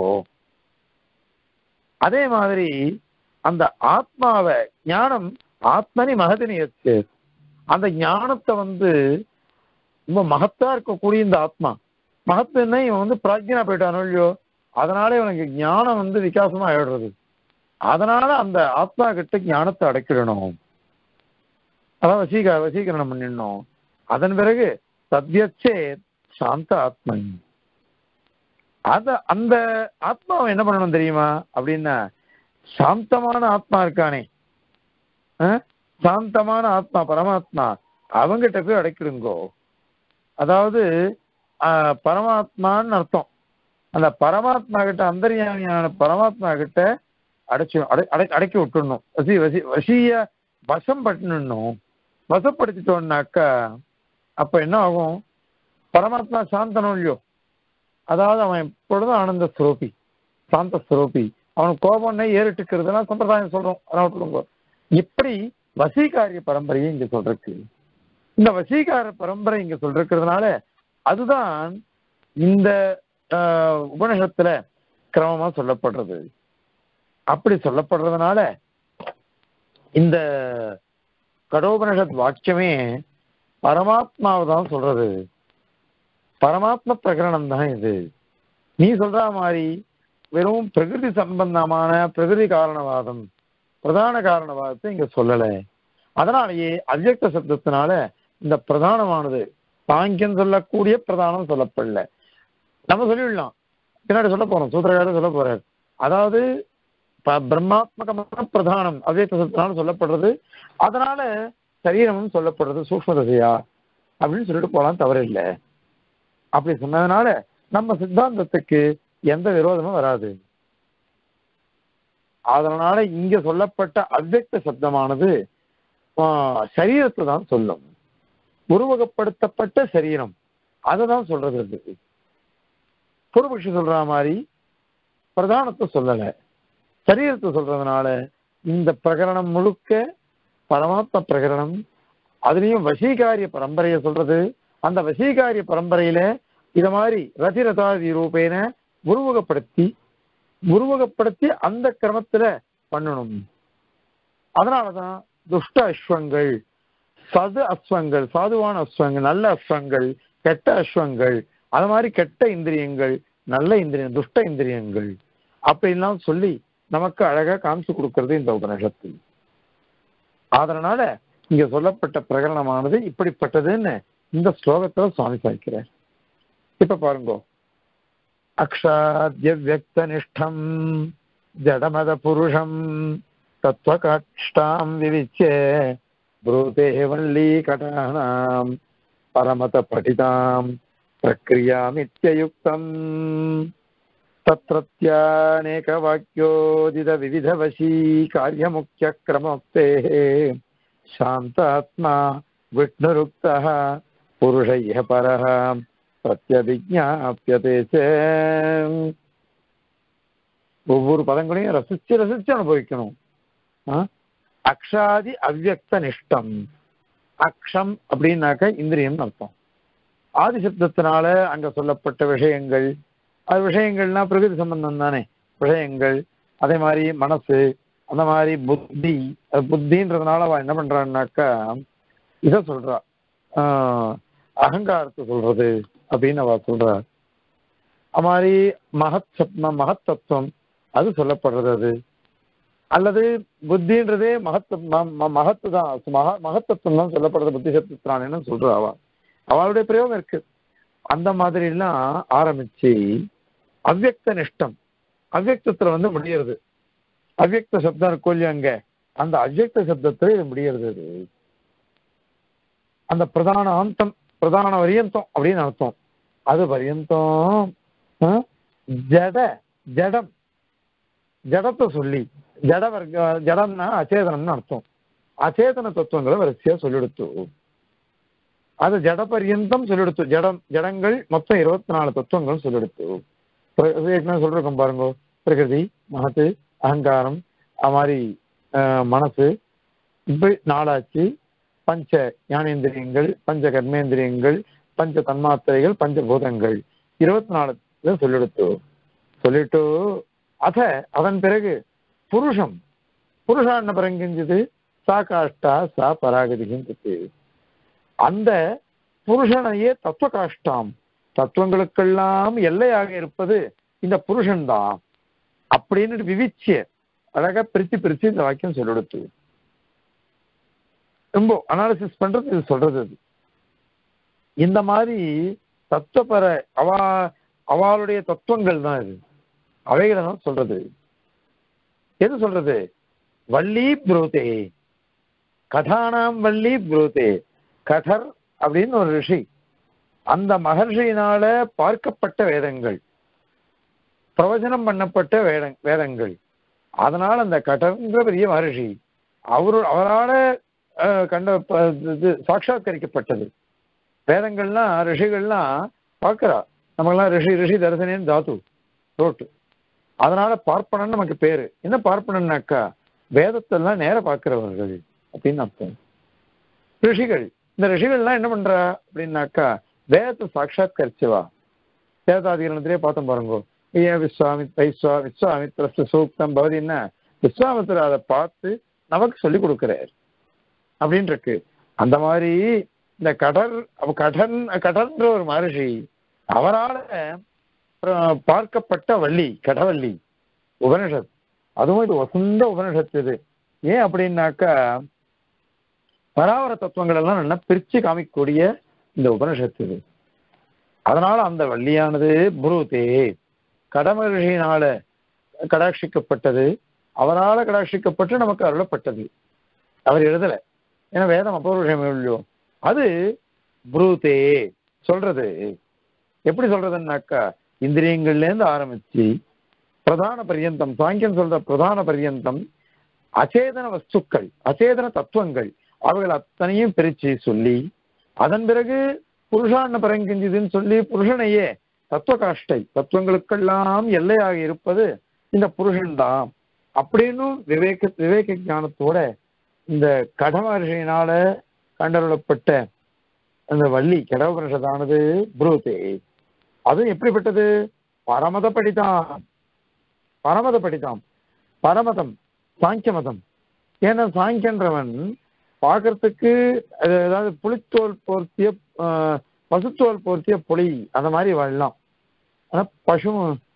அதே மாதிரி அந்த ஆத்மாவை ஞானம் ஆத்மனி மகதினியத்து அந்த ஞானத்தை வந்து ரொம்ப மகத்தா இருக்கக்கூடிய இந்த ஆத்மா மகத்துன்னா இவன் வந்து பிராஜ்யனா போயிட்டானோ இல்லையோ அதனால இவனுக்கு ஞானம் வந்து விகாசமா ஆயிடுறது அதனால அந்த ஆத்மா கிட்ட ஞானத்தை அடைக்கிடணும் அதான் வசீக வசீகரணம் பண்ணிடணும் அதன் பிறகு சத்யச்சே சாந்த ஆத்மன் அத அந்த ஆத்மாவை என்ன பண்ணணும் தெரியுமா அப்படின்னா சாந்தமான ஆத்மா இருக்கானே அஹ்? சாந்தமான ஆத்மா பரமாத்மா அவங்கிட்ட போய் அடைக்கிடுங்கோ அதாவது ஆஹ், பரமாத்மான்னு அர்த்தம் அந்த பரமாத்மா கிட்ட அந்தர்யாமியான பரமாத்மா கிட்ட அடைச்சு அடை அடை- அடக்கி விட்டுடணும் வசி வசி வசிய வசம் பட்டுணும் வசப்படுத்திட்டோம்னாக்கா அப்ப என்ன ஆகும் பரமாத்மா சாந்தனம் இல்லையோ அதாவது அவன் எப்பொழுதும் ஆனந்த ஸ்வரூபி சாந்த ஸ்வரூபி அவனுக்கு கோபம்னே ஏறிட்டுக்கிறதுலாம் சம்பிரதாயம் சொல்றோம் அதான் விட்டுருங்க இப்படி வசீகாரிய பரம்பரையை இங்க சொல்றக்கு இந்த வசீகார பரம்பரை இங்க சொல்றதுனால அதுதான் இந்த ஆஹ், உபநிஷத்துல கிரமமா சொல்லப்படுறது அப்படி சொல்லப்படுறதுனால இந்த கடோபனிஷத் வாக்கியமே பரமாத்மாவை தான் சொல்றது பரமாத்ம பிரகரணம் தான் இது நீ சொல்ற மாதிரி வெறும் பிரகிருதி சம்பந்தமான பிரகிருதி காரணவாதம் பிரதான காரணவாதத்தை இங்க சொல்லல அதனாலேயே அவ்யக்த சப்தத்தினால இந்த பிரதானமானது சாங்கியம் சொல்லக்கூடிய பிரதானம் சொல்லப்படல நம்ம சொல்லிவிடலாம் பின்னாடி சொல்ல போறோம் சூத்திரகாரர் சொல்ல போறார் அதாவது ப- பிரம்மாத்மகமான பிரதானம் அவ்யக்த சப்தத்தினால சொல்லப்படுறது அதனால சரீரமும் சொல்லப்படுறது சூக்ம தசையா அப்படின்னு சொல்லிட்டு போலாம் தவறு இல்லை அப்படி சொன்னதுனால நம்ம சித்தாந்தத்துக்கு எந்த விரோதமும் வராது அதனால இங்க சொல்லப்பட்ட அவ்வக்த சப்தமானது ஆஹ், சரீரத்தை தான் சொல்லும் உருவகப்படுத்தப்பட்ட சரீரம் அதை தான் சொல்றது அது பூர்வபக்ஷி சொல்ற மாதிரி பிரதானத்தை சொல்லல சரீரத்தை சொல்றதுனால இந்த பிரகரணம் முழுக்க பரமாத்ம பிரகரணம் அதுலயும் வசீகாரிய பரம்பரையை சொல்றது அந்த வசீகாரிய பரம்பரையில இத மாதிரி ரதிரதாதி ரூபேன உருவகப்படுத்தி உருவகப்படுத்தி அந்த கிரமத்துல பண்ணணும் அதனாலதான் துஷ்ட அஸ்வங்கள் சது அஸ்வங்கள் சாதுவான அஸ்வங்கள் நல்ல அஸ்வங்கள் கெட்ட அஸ்வங்கள் அது மாதிரி கெட்ட இந்திரியங்கள் நல்ல இந்திரியம் துஷ்ட இந்திரியங்கள் அப்படின்லாம் சொல்லி நமக்கு அழகா காமிச்சு கொடுக்கிறது இந்த உபநிஷத்து அதனால இங்க சொல்லப்பட்ட பிரகரணமானது இப்படிப்பட்டதுன்னு இந்த ஸ்லோகத்துல சுவாமி சாய்க்கிறார் இப்ப பாருங்க அக்ஷாத்ய வியக்த நிஷ்டம் ஜடமத புருஷம் தத்துவகாஷ்டாம் விவிச்சே ப்ரூதே வள்ளி கடானாம் பரமத படிதாம் प्रक्रियामित्ययुक्तम् तत्रत्यानेकवाक्योदितविविधवशी कार्यमुख्यक्रमोक्तेः शान्तात्मा विष्णुरुक्तः पुरुष इह परः பிரத்யபிஜாபியதே ஒவ்வொரு பதங்களையும் ரசிச்சு ரசிச்சு அனுபவிக்கணும் அக்ஷாதி அவ்வக்த நிஷ்டம் அக்ஷம் அப்படின்னாக்க இந்திரியம் அர்த்தம் ஆதி சப்தத்தினால அங்க சொல்லப்பட்ட விஷயங்கள் அது விஷயங்கள்னா பிரகிருதி சம்பந்தம் தானே விஷயங்கள் அதே மாதிரி மனசு அந்த மாதிரி புத்தி அது புத்தின்றதுனால அவ என்ன பண்றான்னாக்கா இத சொல்றா ஆஹ் அகங்காரத்தை சொல்றது அப்படின்னு அவ சொல்றா அது மாதிரி மகத் சப்ம மகத்தத்துவம் அது சொல்லப்படுறது அது அல்லது புத்தின்றதே மகத்து மகத்து தான் மக மகத்தத்துவம் தான் சொல்லப்படுறது புத்தி சப்தத்தினானு சொல்றா அவ அவளுடைய பிரயோகம் இருக்கு அந்த மாதிரி எல்லாம் ஆரம்பிச்சு அவ்வக்த நிஷ்டம் அவ்வக்தத்துல வந்து முடியறது அவ்வக்த சப்தம் இருக்கும் இல்லையா அங்க அந்த அவ்வக்த சப்தத்துல இது முடியறது அது அந்த பிரதான அந்தம் பிரதான வரியந்தம் அப்படின்னு அர்த்தம் அது பரியந்தம் ஜட ஜடம் ஜடத்தை சொல்லி ஜட வர்க்க ஜடம்னா அச்சேதனம்னு அர்த்தம் அச்சேதன தத்துவங்களை வரிசையா சொல்லிடுத்து அது ஜட பரியந்தம் சொல்லிடுத்து ஜடம் ஜடங்கள் மொத்தம் இருபத்தி நாலு தத்துவங்கள் சொல்லிடுத்து ஏற்கனவே சொல்லிருக்கோம் பாருங்க பிரகிருதி மகத்து அகங்காரம் அது மாதிரி மனசு இப்படி நாளாச்சு பஞ்ச ஞானேந்திரியங்கள் பஞ்ச கர்மேந்திரியங்கள் பஞ்ச தன்மாத்திரைகள் பஞ்சபூதங்கள் இருபத்தி நாலு சொல்லிடுத்து சொல்லிட்டு அத அதன் பிறகு புருஷம் புருஷா என்ன பரங்கிஞ்சது சா காஷ்டா சா பராகதிகின்றது அந்த புருஷனையே தத்துவ காஷ்டாம் தத்துவங்களுக்கெல்லாம் எல்லையாக இருப்பது இந்த புருஷன்தான் அப்படின்னு விவிச்சிய அழகா பிரிச்சு பிரிச்சு இந்த வாக்கியம் சொல்லிடுத்து ரொம்ப அனாலிசிஸ் பண்றது இது சொல்றது அது இந்த மாதிரி தத்துவப்பர அவா அவளுடைய தத்துவங்கள் தான் இது அவைகளை தான் சொல்றது எது சொல்றது வள்ளி புரோதே கதானாம் வள்ளி புரோதே கதர் அப்படின்னு ஒரு ரிஷி அந்த மகர்ஷியினால பார்க்கப்பட்ட வேதங்கள் பிரவச்சனம் பண்ணப்பட்ட வேத வேதங்கள் அதனால் அந்த கடன்ற பெரிய மகர்ஷி அவரு அவரால கண்ட இது சாட்சாத்கரிக்கப்பட்டது வேதங்கள்லாம் ரிஷிகள்லாம் பார்க்கிறா நமக்கெல்லாம் ரிஷி ரிஷி தரிசனேன்னு தாத்து ரோட்டு அதனால பார்ப்பனன் நமக்கு பேரு என்ன பார்ப்பனன்னாக்கா வேதத்தெல்லாம் நேர பார்க்கிறவர்கள் அப்படின்னு அர்த்தம் ரிஷிகள் இந்த ரிஷிகள்லாம் என்ன பண்றா அப்படின்னாக்கா வேதத்தை சாட்சாத்கரிச்சுவா வேதாதிகரணத்திலே பார்த்தோம் பாருங்க ஏன் விஸ்வாமி வைஸ்வா விஸ்வாமித்ரஸ்து சூக்தம் பவதின்னா விஸ்வாமித்திர அதை பார்த்து நமக்கு சொல்லி கொடுக்கிறார் அப்படின்னு இருக்கு அந்த மாதிரி இந்த கடர் கடன் கடன்ற ஒரு மகர்ஷி அவரால் பார்க்கப்பட்ட வள்ளி கடவள்ளி உபனிஷத் அதுவும் இது வசந்த உபனிஷத்து இது ஏன் அப்படின்னாக்கா பராவர தத்துவங்கள் எல்லாம் நல்லா பிரிச்சு காமிக்கக்கூடிய இந்த உபனிஷத்து இது அதனால அந்த வள்ளியானது புருதே கடமரிஷியினால கடாட்சிக்கப்பட்டது அவரால் கடாட்சிக்கப்பட்டு நமக்கு அருளப்பட்டது அவர் எழுதல ஏன்னா வேதம் அபூர்வம் இல்லையோ அது புரூதே சொல்றது எப்படி சொல்றதுன்னாக்கா இந்திரியங்கள்ல இருந்து ஆரம்பிச்சு பிரதான பரியந்தம் சாங்கியம் சொல்ற பிரதான பரியந்தம் அச்சேதன வஸ்துக்கள் அச்சேதன தத்துவங்கள் அவைகள் அத்தனையும் பிரிச்சு சொல்லி அதன் பிறகு புருஷான பரங்கிஞ்சதுன்னு சொல்லி புருஷனையே தத்துவ காஷ்டை தத்துவங்களுக்கெல்லாம் எல்லையாக இருப்பது இந்த புருஷன்தான் அப்படின்னு விவேக விவேக ஞானத்தோட இந்த கடமரிஷியினால கண்டறியப்பட்ட அந்த வள்ளி கடவுபனிஷதானது புரூதே அதுவும் எப்படிப்பட்டது பரமத படிதான் பரமத படிதான் பரமதம் சாங்கிய மதம் ஏன்னா சாங்கியன்றவன் பார்க்கறதுக்கு அதாவது புளித்தோல் போர்த்திய பசுத்தோல் போர்த்திய புலி அந்த மாதிரி வாழலாம் ஆனா பசு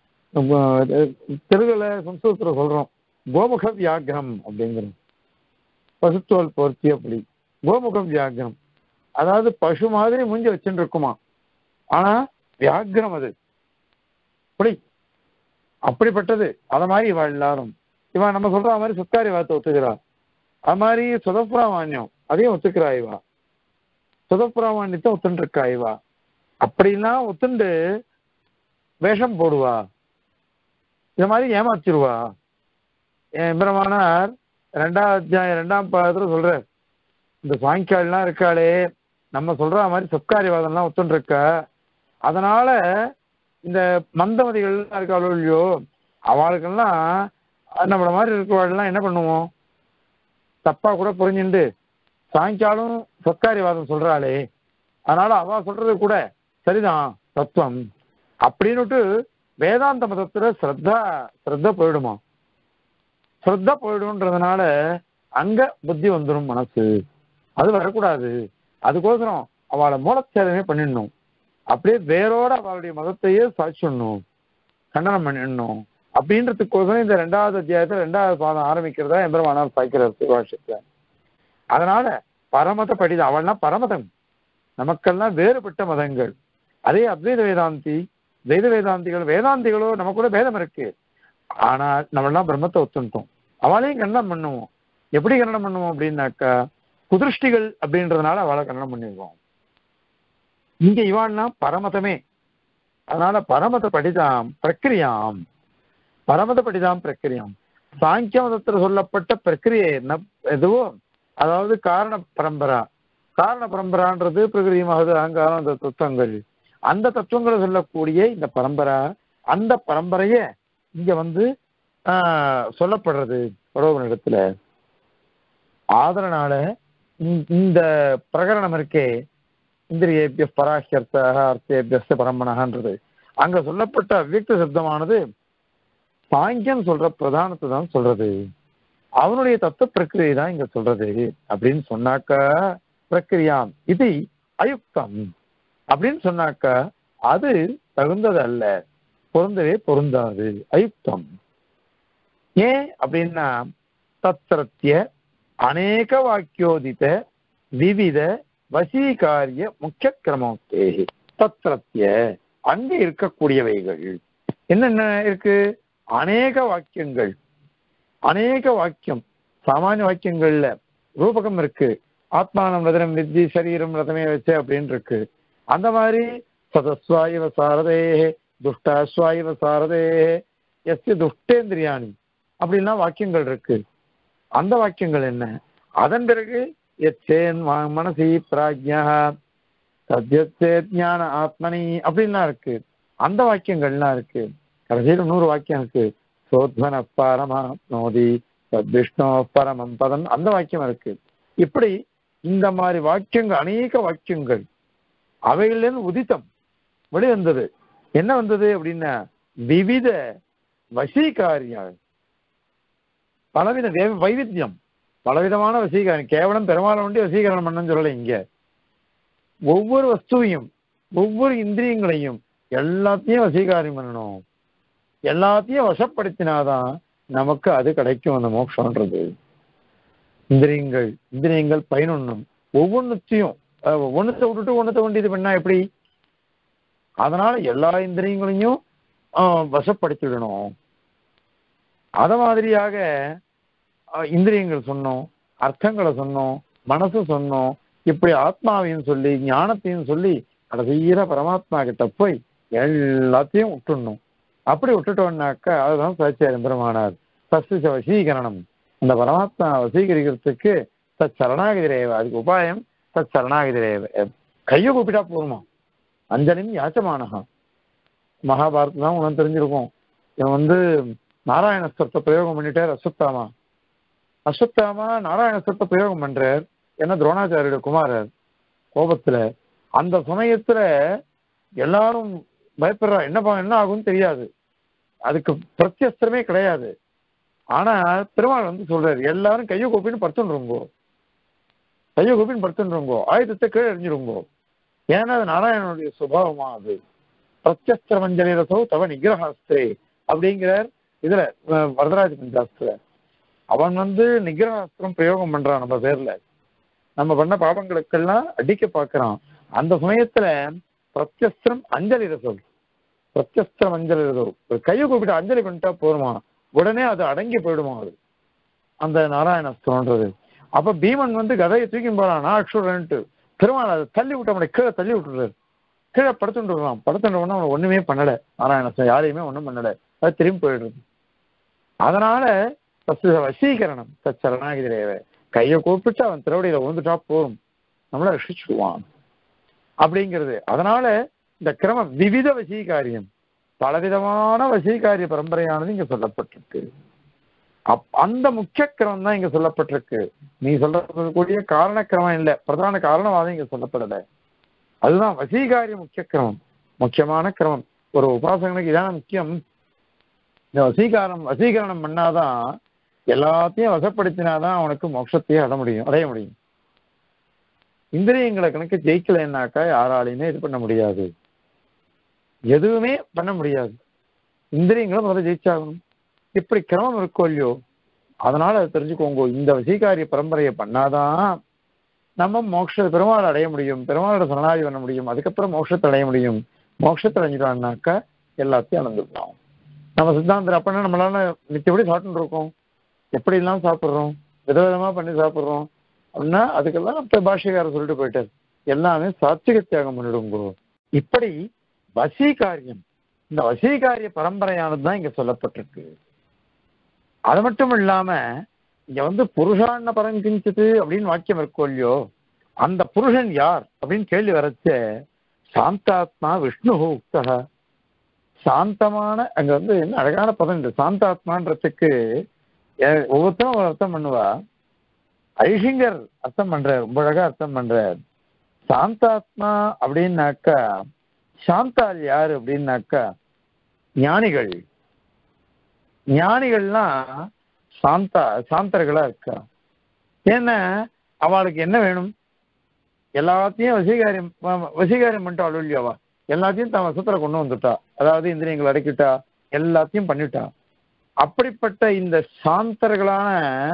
தெலுங்குல சம்ஸ்கிருதத்துல சொல்றோம் கோமுக வியாகிரம் அப்படிங்கிறோம் பசுத்தோல் போர்த்திய புலி கோமுக வியாகிரம் அதாவது பசு மாதிரி மூஞ்சி வச்சுட்டு இருக்குமா ஆனா வியாக்கிரம் அது அப்படி அப்படிப்பட்டது அத மாதிரி இவ எல்லாரும் இவன் நம்ம சொல்ற மாதிரி சுத்தாரி வார்த்தை ஒத்துக்கிறா அது மாதிரி சுதப்புறாமான்யம் அதையும் ஒத்துக்கிறா இவா சுதப்புறாமான்யத்தை ஒத்துட்டு இருக்கா இவா அப்படிலாம் ஒத்துண்டு வேஷம் போடுவா இது மாதிரி ஏமாத்திருவா என் பிரமானார் ரெண்டாம் அத்தியாயம் ரெண்டாம் பாதத்துல சொல்றார் இந்த சாயங்காலாம் இருக்காளே நம்ம சொல்ற மாதிரி சப்காரிவாதம்லாம் ஒத்துன்னு இருக்கா அதனால இந்த மந்தமதிகள் இருக்காளோ இல்லையோ அவளுக்கெல்லாம் நம்மள மாதிரி இருக்கிறவாள்லாம் என்ன பண்ணுவோம் தப்பா கூட புரிஞ்சுண்டு சாயங்காலம் சொக்காரிவாதம் சொல்றாளே அதனால அவ சொல்றது கூட சரிதான் தத்துவம் அப்படின்னுட்டு வேதாந்த மதத்துல ஸ்ரத்தா ஸ்ரத்த போயிடுமா ஸ்ரத்த போயிடும்ன்றதுனால அங்க புத்தி வந்துடும் மனசு அது வரக்கூடாது அதுக்கோசரம் அவளை மூலச்சேதமே பண்ணிடணும் அப்படியே வேரோட அவளுடைய மதத்தையே சாட்சிடணும் கண்டனம் பண்ணிடணும் அப்படின்றதுக்கோசரம் இந்த ரெண்டாவது அத்தியாயத்துல ரெண்டாவது பாதம் ஆரம்பிக்கிறதா எம்பெருமானார் சாய்க்கிறார் திருவாஷத்துல அதனால பரமத படிதான் அவள்னா பரமதம் நமக்கெல்லாம் வேறுபட்ட மதங்கள் அதே அத்வைத வேதாந்தி துவைத வேதாந்திகள் வேதாந்திகளோ நமக்கு கூட பேதம் இருக்கு ஆனா நம்மளாம் பிரம்மத்தை ஒத்துட்டோம் அவளையும் கண்டனம் பண்ணுவோம் எப்படி கண்டனம் பண்ணுவோம் அப்படின்னாக்கா குதிருஷ்டிகள் அப்படின்றதுனால அவளை கண்டனம் பண்ணிடுவோம் இங்க இவான்னா பரமதமே அதனால பரமத படிதாம் பிரக்கிரியாம் பரமத படிதாம் பிரக்கிரியாம் சாங்கிய மதத்துல சொல்லப்பட்ட பிரக்கிரியை என்ன எதுவோ அதாவது காரண பரம்பரா காரண பரம்பரான்றது பிரகிருதி மகது அகங்காரம் அந்த தத்துவங்கள் அந்த தத்துவங்களை சொல்லக்கூடிய இந்த பரம்பரா அந்த பரம்பரைய இங்க வந்து ஆஹ், சொல்லப்படுறது பரோபனிடத்துல ஆதரனால இந்த- இந்த பிரகரணம் இருக்கே இந்திரியேபிய பராஹ்யர்த்தாக அர்த்தேபியஸ்த பரம்பனகான்றது அங்க சொல்லப்பட்ட அவ்வியக்த சப்தமானது சாங்கியன் சொல்ற பிரதானத்தை தான் சொல்றது அவனுடைய தத்துவ பிரக்கிரியை தான் இங்க சொல்றது அப்படின்னு சொன்னாக்கா பிரக்கிரியாம் இது அயுக்தம் அப்படின்னு சொன்னாக்கா அது தகுந்தது அல்ல பொருந்தவே பொருந்தாது அயுக்தம் ஏன் அப்படின்னா தத்திரத்திய அநேக வாக்கியோதித விவித வசீகாரிய முக்கிய கிரமோக்தே தத்திரத்திய அங்க இருக்கக்கூடியவைகள் என்னென்ன இருக்கு அநேக வாக்கியங்கள் அநேக வாக்கியம் சாமானிய வாக்கியங்கள்ல ரூபகம் இருக்கு ஆத்மானம் ரதனம் வித்தி சரீரம் ரதமே வச்சு அப்படின்னு இருக்கு அந்த மாதிரி சதஸ்வாயுவ சாரதே துஷ்டாஸ்வாயுவ சாரதே எஸ்ய துஷ்டேந்திரியாணி அப்படின்லாம் வாக்கியங்கள் இருக்கு அந்த வாக்கியங்கள் என்ன அதன் பிறகு எச்சேன் மனசி பிராஜ்யா சத்யத்தே ஞான ஆத்மனி அப்படின்லாம் இருக்கு அந்த வாக்கியங்கள்லாம் இருக்கு கடைசியில் நூறு வாக்கியம் இருக்கு சோத்வன பரமா நோதி விஷ்ணு பரமம் பதம் அந்த வாக்கியம் இருக்கு இப்படி இந்த மாதிரி வாக்கியங்கள் அநேக வாக்கியங்கள் அவைகளிலிருந்து உதித்தம் வெளிவந்தது என்ன வந்தது அப்படின்னா விவித வசீகாரியம் பலவித வே- வைவித்தியம் பலவிதமான வசீகரணம் கேவலம் பெருமாள் ஒண்டி வசீகரணம் பண்ணன்னு சொல்லலை இங்க ஒவ்வொரு வஸ்துவையும் ஒவ்வொரு இந்திரியங்களையும் எல்லாத்தையும் வசீகாரம் பண்ணணும் எல்லாத்தையும் வசப்படுத்தினாதான் நமக்கு அது கிடைக்கும் அந்த மோட்சம்ன்றது இந்திரியங்கள் இந்திரியங்கள் பயனுண்ணும் ஒவ்வொன்றுத்தையும் அஹ், ஒண்ணுத்தை விட்டுட்டு ஒண்ணுத்தை கொண்டு இது பண்ணா எப்படி அதனால எல்லா இந்திரியங்களையும் ஆஹ், வசப்படுத்திடணும் அத மாதிரியாக ஆஹ், இந்திரியங்கள் சொன்னோம் அர்த்தங்களை சொன்னோம் மனசு சொன்னோம் இப்படி ஆத்மாவையும் சொல்லி ஞானத்தையும் சொல்லி கடைசியில பரமாத்மா கிட்ட போய் எல்லாத்தையும் விட்டுடணும் அப்படி விட்டுட்டோம்னாக்கா அதுதான் சாட்சியார் பெருமானார் சஸ்திச வசீகரணம் அந்த பரமாத்மா வசீகரிக்கிறதுக்கு சத் சரணாகதிரேவ அதுக்கு உபாயம் சத் சரணாகதிரேவ கையை கூப்பிட்டா போருமா அஞ்சலின் யாச்சமானகா மகாபாரத் தான் உனக்கு தெரிஞ்சிருக்கும் இவன் வந்து நாராயணஸ்தத்தை பிரயோகம் பண்ணிட்டார் அஸ்வத்தாமா அஸ்வத்தாமா நாராயணஸ்தத்தை பிரயோகம் பண்றார் என்ன துரோணாச்சாரியோட குமாரர் கோபத்துல அந்த சமயத்துல எல்லாரும் பயப்படுறா என்னப்பா என்ன ஆகும்னு தெரியாது அதுக்கு பிரத்யஸ்திரமே கிடையாது ஆனா பெருமாள் வந்து சொல்றாரு எல்லாரும் கையை கூப்பின்னு படுத்துருங்கோ கையை கூப்பின்னு படுத்துருங்கோ ஆயுதத்தை கீழே எறிஞ்சிருங்கோ ஏன்னா அது நாராயணனுடைய சுபாவமா அது பிரத்யஸ்திர மஞ்சளி ரசோ தவ நிகிரகாஸ்திரே அப்படிங்கிறார் இதுல அஹ், வரதராஜ பஞ்சாஸ்திர அவன் வந்து நிகிரகாஸ்திரம் பிரயோகம் பண்றான் நம்ம பேர்ல நம்ம பண்ண பாபங்களுக்கெல்லாம் அடிக்க பார்க்கறான் அந்த சமயத்துல பிரத்யஸ்திரம் அஞ்சலி சொல் பிரத்யஸ்திரம் அஞ்சலி ரசம் ஒரு கையை கூப்பிட்டு அஞ்சலி பண்ணிட்டா போருமா உடனே அது அடங்கி போயிடுமா அது அந்த நாராயணஸ்திரம்ன்றது அப்ப பீமன் வந்து கதையை தூக்கி போறான் நான் அக்ஷரன்ட்டு பெருமாள் அதை தள்ளி விட்ட அவனை கீழே தள்ளி விட்டுறாரு கீழே படுத்துட்டு இருக்கான் படுத்துட்டு உடனே அவனை ஒண்ணுமே பண்ணல நாராயணஸ்திரம் யாரையுமே ஒண்ணும் பண்ணல அது திரும்பி போயிடுறது அதனால ஃபர்ஸ்ட் வசீகரணம் சரணாகிதிரேவ கையை கூப்பிட்டு அவன் திருவடியில விழுந்துட்டா போதும் நம்மள ரசிச்சுடுவான் அப்படிங்கிறது அதனால இந்த கிரமம் விவித வசீகாரியம் பலவிதமான வசீகாரிய பரம்பரையானது இங்க சொல்லப்பட்டிருக்கு அப் அந்த முக்கிய கிரமம் தான் இங்க சொல்லப்பட்டிருக்கு நீ சொல்லக்கூடிய காரண கிரமம் இல்ல பிரதான காரணவாதம் இங்க சொல்லப்படல அதுதான் வசீகாரிய முக்கிய கிரமம் முக்கியமான கிரமம் ஒரு உபாசகனுக்கு இதான முக்கியம் இந்த வசீகாரம் வசீகரணம் பண்ணாதான் எல்லாத்தையும் வசப்படுத்தினாதான் அவனுக்கு மோட்சத்தையே அட முடியும் அடைய முடியும் இந்திரியங்களை கணக்கு ஜெயிக்கலைன்னாக்கா யாராலையுமே இது பண்ண முடியாது எதுவுமே பண்ண முடியாது இந்திரியங்களும் முதல்ல ஜெயிச்சாகணும் இப்படி கிரமம் இருக்கோ இல்லையோ அதனால அதை தெரிஞ்சுக்கோங்க இந்த வசீகாரிய பரம்பரையை பண்ணாதான் நம்ம மோட்ச பெருமாள் அடைய முடியும் பெருமாளோட சரணாதி பண்ண முடியும் அதுக்கப்புறம் மோட்சத்தை அடைய முடியும் மோட்சத்தை அடைஞ்சிட்டான்னாக்கா எல்லாத்தையும் அளந்துக்கலாம் நம்ம சித்தாந்தர் அப்படின்னா நம்மளால மித்தபடி சாப்பிட்டு இருக்கோம் எப்படி எல்லாம் சாப்பிட்றோம் விதவிதமா பண்ணி சாப்பிட்றோம் அப்படின்னா அதுக்கெல்லாம் நம்ம பாஷைக்காரர் சொல்லிட்டு போயிட்டார் எல்லாமே சாத்விக தியாகம் பண்ணிடுங்க இப்படி வசீகாரியம் இந்த வசீகாரிய பரம்பரையானது தான் இங்க சொல்லப்பட்டிருக்கு அது மட்டும் இல்லாம இங்க வந்து புருஷான்ன பரங்கிஞ்சது அப்படின்னு வாக்கியம் இருக்கோ இல்லையோ அந்த புருஷன் யார் அப்படின்னு கேள்வி வரச்ச சாந்தாத்மா விஷ்ணு உக்தகா சாந்தமான அங்க வந்து என்ன அழகான பதம் இந்த சாந்தாத்மான்றதுக்கு எ- ஒவ்வொருத்தரும் ஒரு அர்த்தம் பண்ணுவா ஐஷிங்கர் அர்த்தம் பண்றார் ரொம்ப அழகா அர்த்தம் பண்றார் சாந்தாத்மா அப்படின்னாக்கா சாந்தால் யாரு அப்படின்னாக்கா ஞானிகள் ஞானிகள்லாம் சாந்தா சாந்தர்களா இருக்கா ஏன்னா அவளுக்கு என்ன வேணும் எல்லாத்தையும் வசீகாரியம் வ- வசீகாரியம் பண்ணிட்டாள் இல்லையாவா எல்லாத்தையும் தன் வசத்துல கொண்டு வந்துட்டா அதாவது இந்திரியங்கள் அடக்கிட்டா எல்லாத்தையும் பண்ணிட்டா அப்படிப்பட்ட இந்த சாந்தர்களான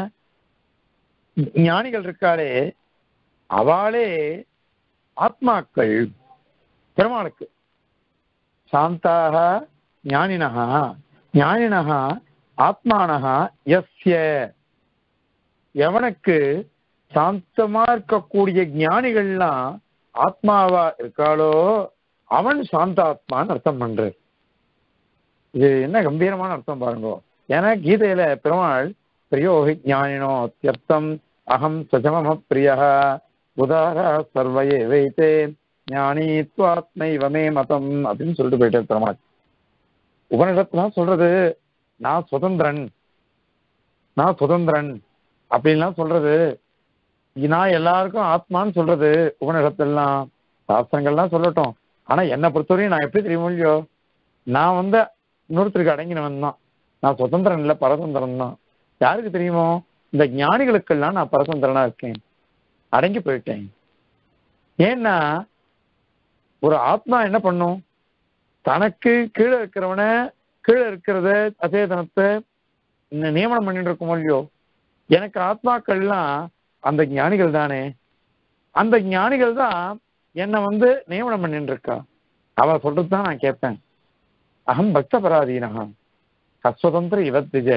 ஞானிகள் இருக்காளே அவளே ஆத்மாக்கள் பெருமாளுக்கு சாந்தாக ஞானினஹா ஞானினஹா ஆத்மானஹா எஸ்ய எவனுக்கு சாந்தமா இருக்கக்கூடிய ஞானிகள்லாம் ஆத்மாவா இருக்காளோ அவன் சாந்தாத்மான்னு அர்த்தம் பண்றார் இது என்ன கம்பீரமான அர்த்தம் பாருங்க ஏன்னா கீதையில பெருமாள் பிரியோகி ஞானினோ அத்தியர்த்தம் அகம் சஜமம பிரிய உதார சர்வயே வைத்தே ஞானி துவாத்மைவ மே மதம் அப்படின்னு சொல்லிட்டு போயிட்டார் பெருமாள் உபனிடத்துலாம் சொல்றது நான் சுதந்திரன் நான் சுதந்திரன் அப்படின்லாம் சொல்றது நான் எல்லாருக்கும் ஆத்மான்னு சொல்றது உபனிடத்தெல்லாம் சாஸ்திரங்கள்லாம் சொல்லட்டும் ஆனா என்னை பொறுத்தவரையும் நான் எப்படி தெரியுமோ இல்லையோ நான் வந்து இன்னொருத்தருக்கு அடங்கினவன் தான் நான் சுதந்திரன் இல்லை பரதந்திரன் தான் யாருக்கு தெரியுமோ இந்த ஞானிகளுக்கெல்லாம் நான் பரதந்திரனா இருக்கேன் அடங்கி போயிட்டேன் ஏன்னா ஒரு ஆத்மா என்ன பண்ணும் தனக்கு கீழே இருக்கிறவன கீழே இருக்கிறத அசேதனத்தை நி- நியமனம் பண்ணிட்டு இருக்கோமோ இல்லையோ எனக்கு ஆத்மாக்கள்லாம் அந்த ஞானிகள் தானே அந்த ஞானிகள் தான் என்னை வந்து நியமனம் பண்ணிட்டு இருக்கா அவ சொல்றது தான் நான் கேட்பேன் அகம் பக்த பராதீனஹா அஸ்வதந்திர இவத்விஜ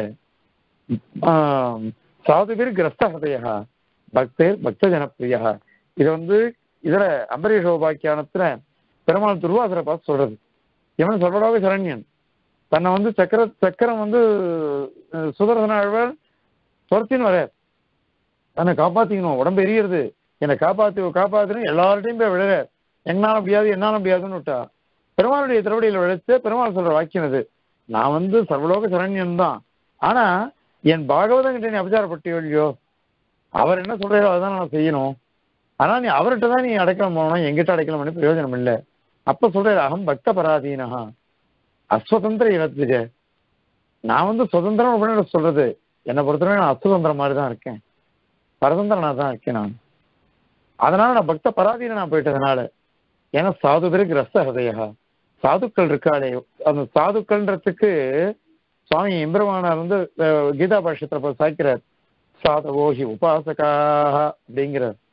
சாதுபிர் கிரஸ்த ஹதயா பக்தேர் பக்த ஜனப்பிரியா இது வந்து இதுல அம்பரீஷ உபாக்கியானத்துல பெருமாள் துருவாசரை பார்த்து சொல்றது இவன் சொல்றதாக சரண்யன் தன்னை வந்து சக்கர சக்கரம் வந்து அஹ், சுதர்சன ஆழ்வார் துரத்தின்னு வர தன்னை காப்பாத்திக்கணும் உடம்பு எரியுறது என்னை காப்பாத்தி காப்பாத்துன்னு எல்லார்ட்டையும் போய் விழற என்னால முடியாது என்னால முடியாதுன்னு விட்டா பெருமாளுடைய திருவடியில விழைச்சு பெருமாள் சொல்ற வாக்கியம் இது நான் வந்து சர்வலோக சரண்யன் தான் ஆனா என் பாகவதன் கிட்ட நீ அபச்சாரப்பட்டியோ இல்லையோ அவர் என்ன சொல்றாரோ அதான் நான் செய்யணும் ஆனா நீ அவர்கிட்ட தான் நீ அடைக்கலம் போகணும் எங்கிட்ட அடைக்கலம் பண்ணி பிரயோஜனம் இல்லை அப்ப சொல்றாரு அகம் பக்த பராதீனஹா அஸ்வதந்திர இனத்துக்கு நான் வந்து சுதந்திரம் அப்படின்னு சொல்றது என்னை பொறுத்தவரை நான் அசுதந்திரம் மாதிரி தான் இருக்கேன் பரதந்திரனா தான் இருக்கேன் நான் அதனால நான் பக்த பராதீன நான் போயிட்டதுனால ஏன்னா சாது பேருக்கு ரச ஹதயா சாதுக்கள் இருக்காளே அந்த சாதுக்கள்ன்றதுக்கு சுவாமி எம்பெருமானார் வந்து அஹ், கீதா பாஷ்யத்துல போய் சாய்க்கிறார் சாதவோஹி உபாசகாக அப்படிங்கிறார்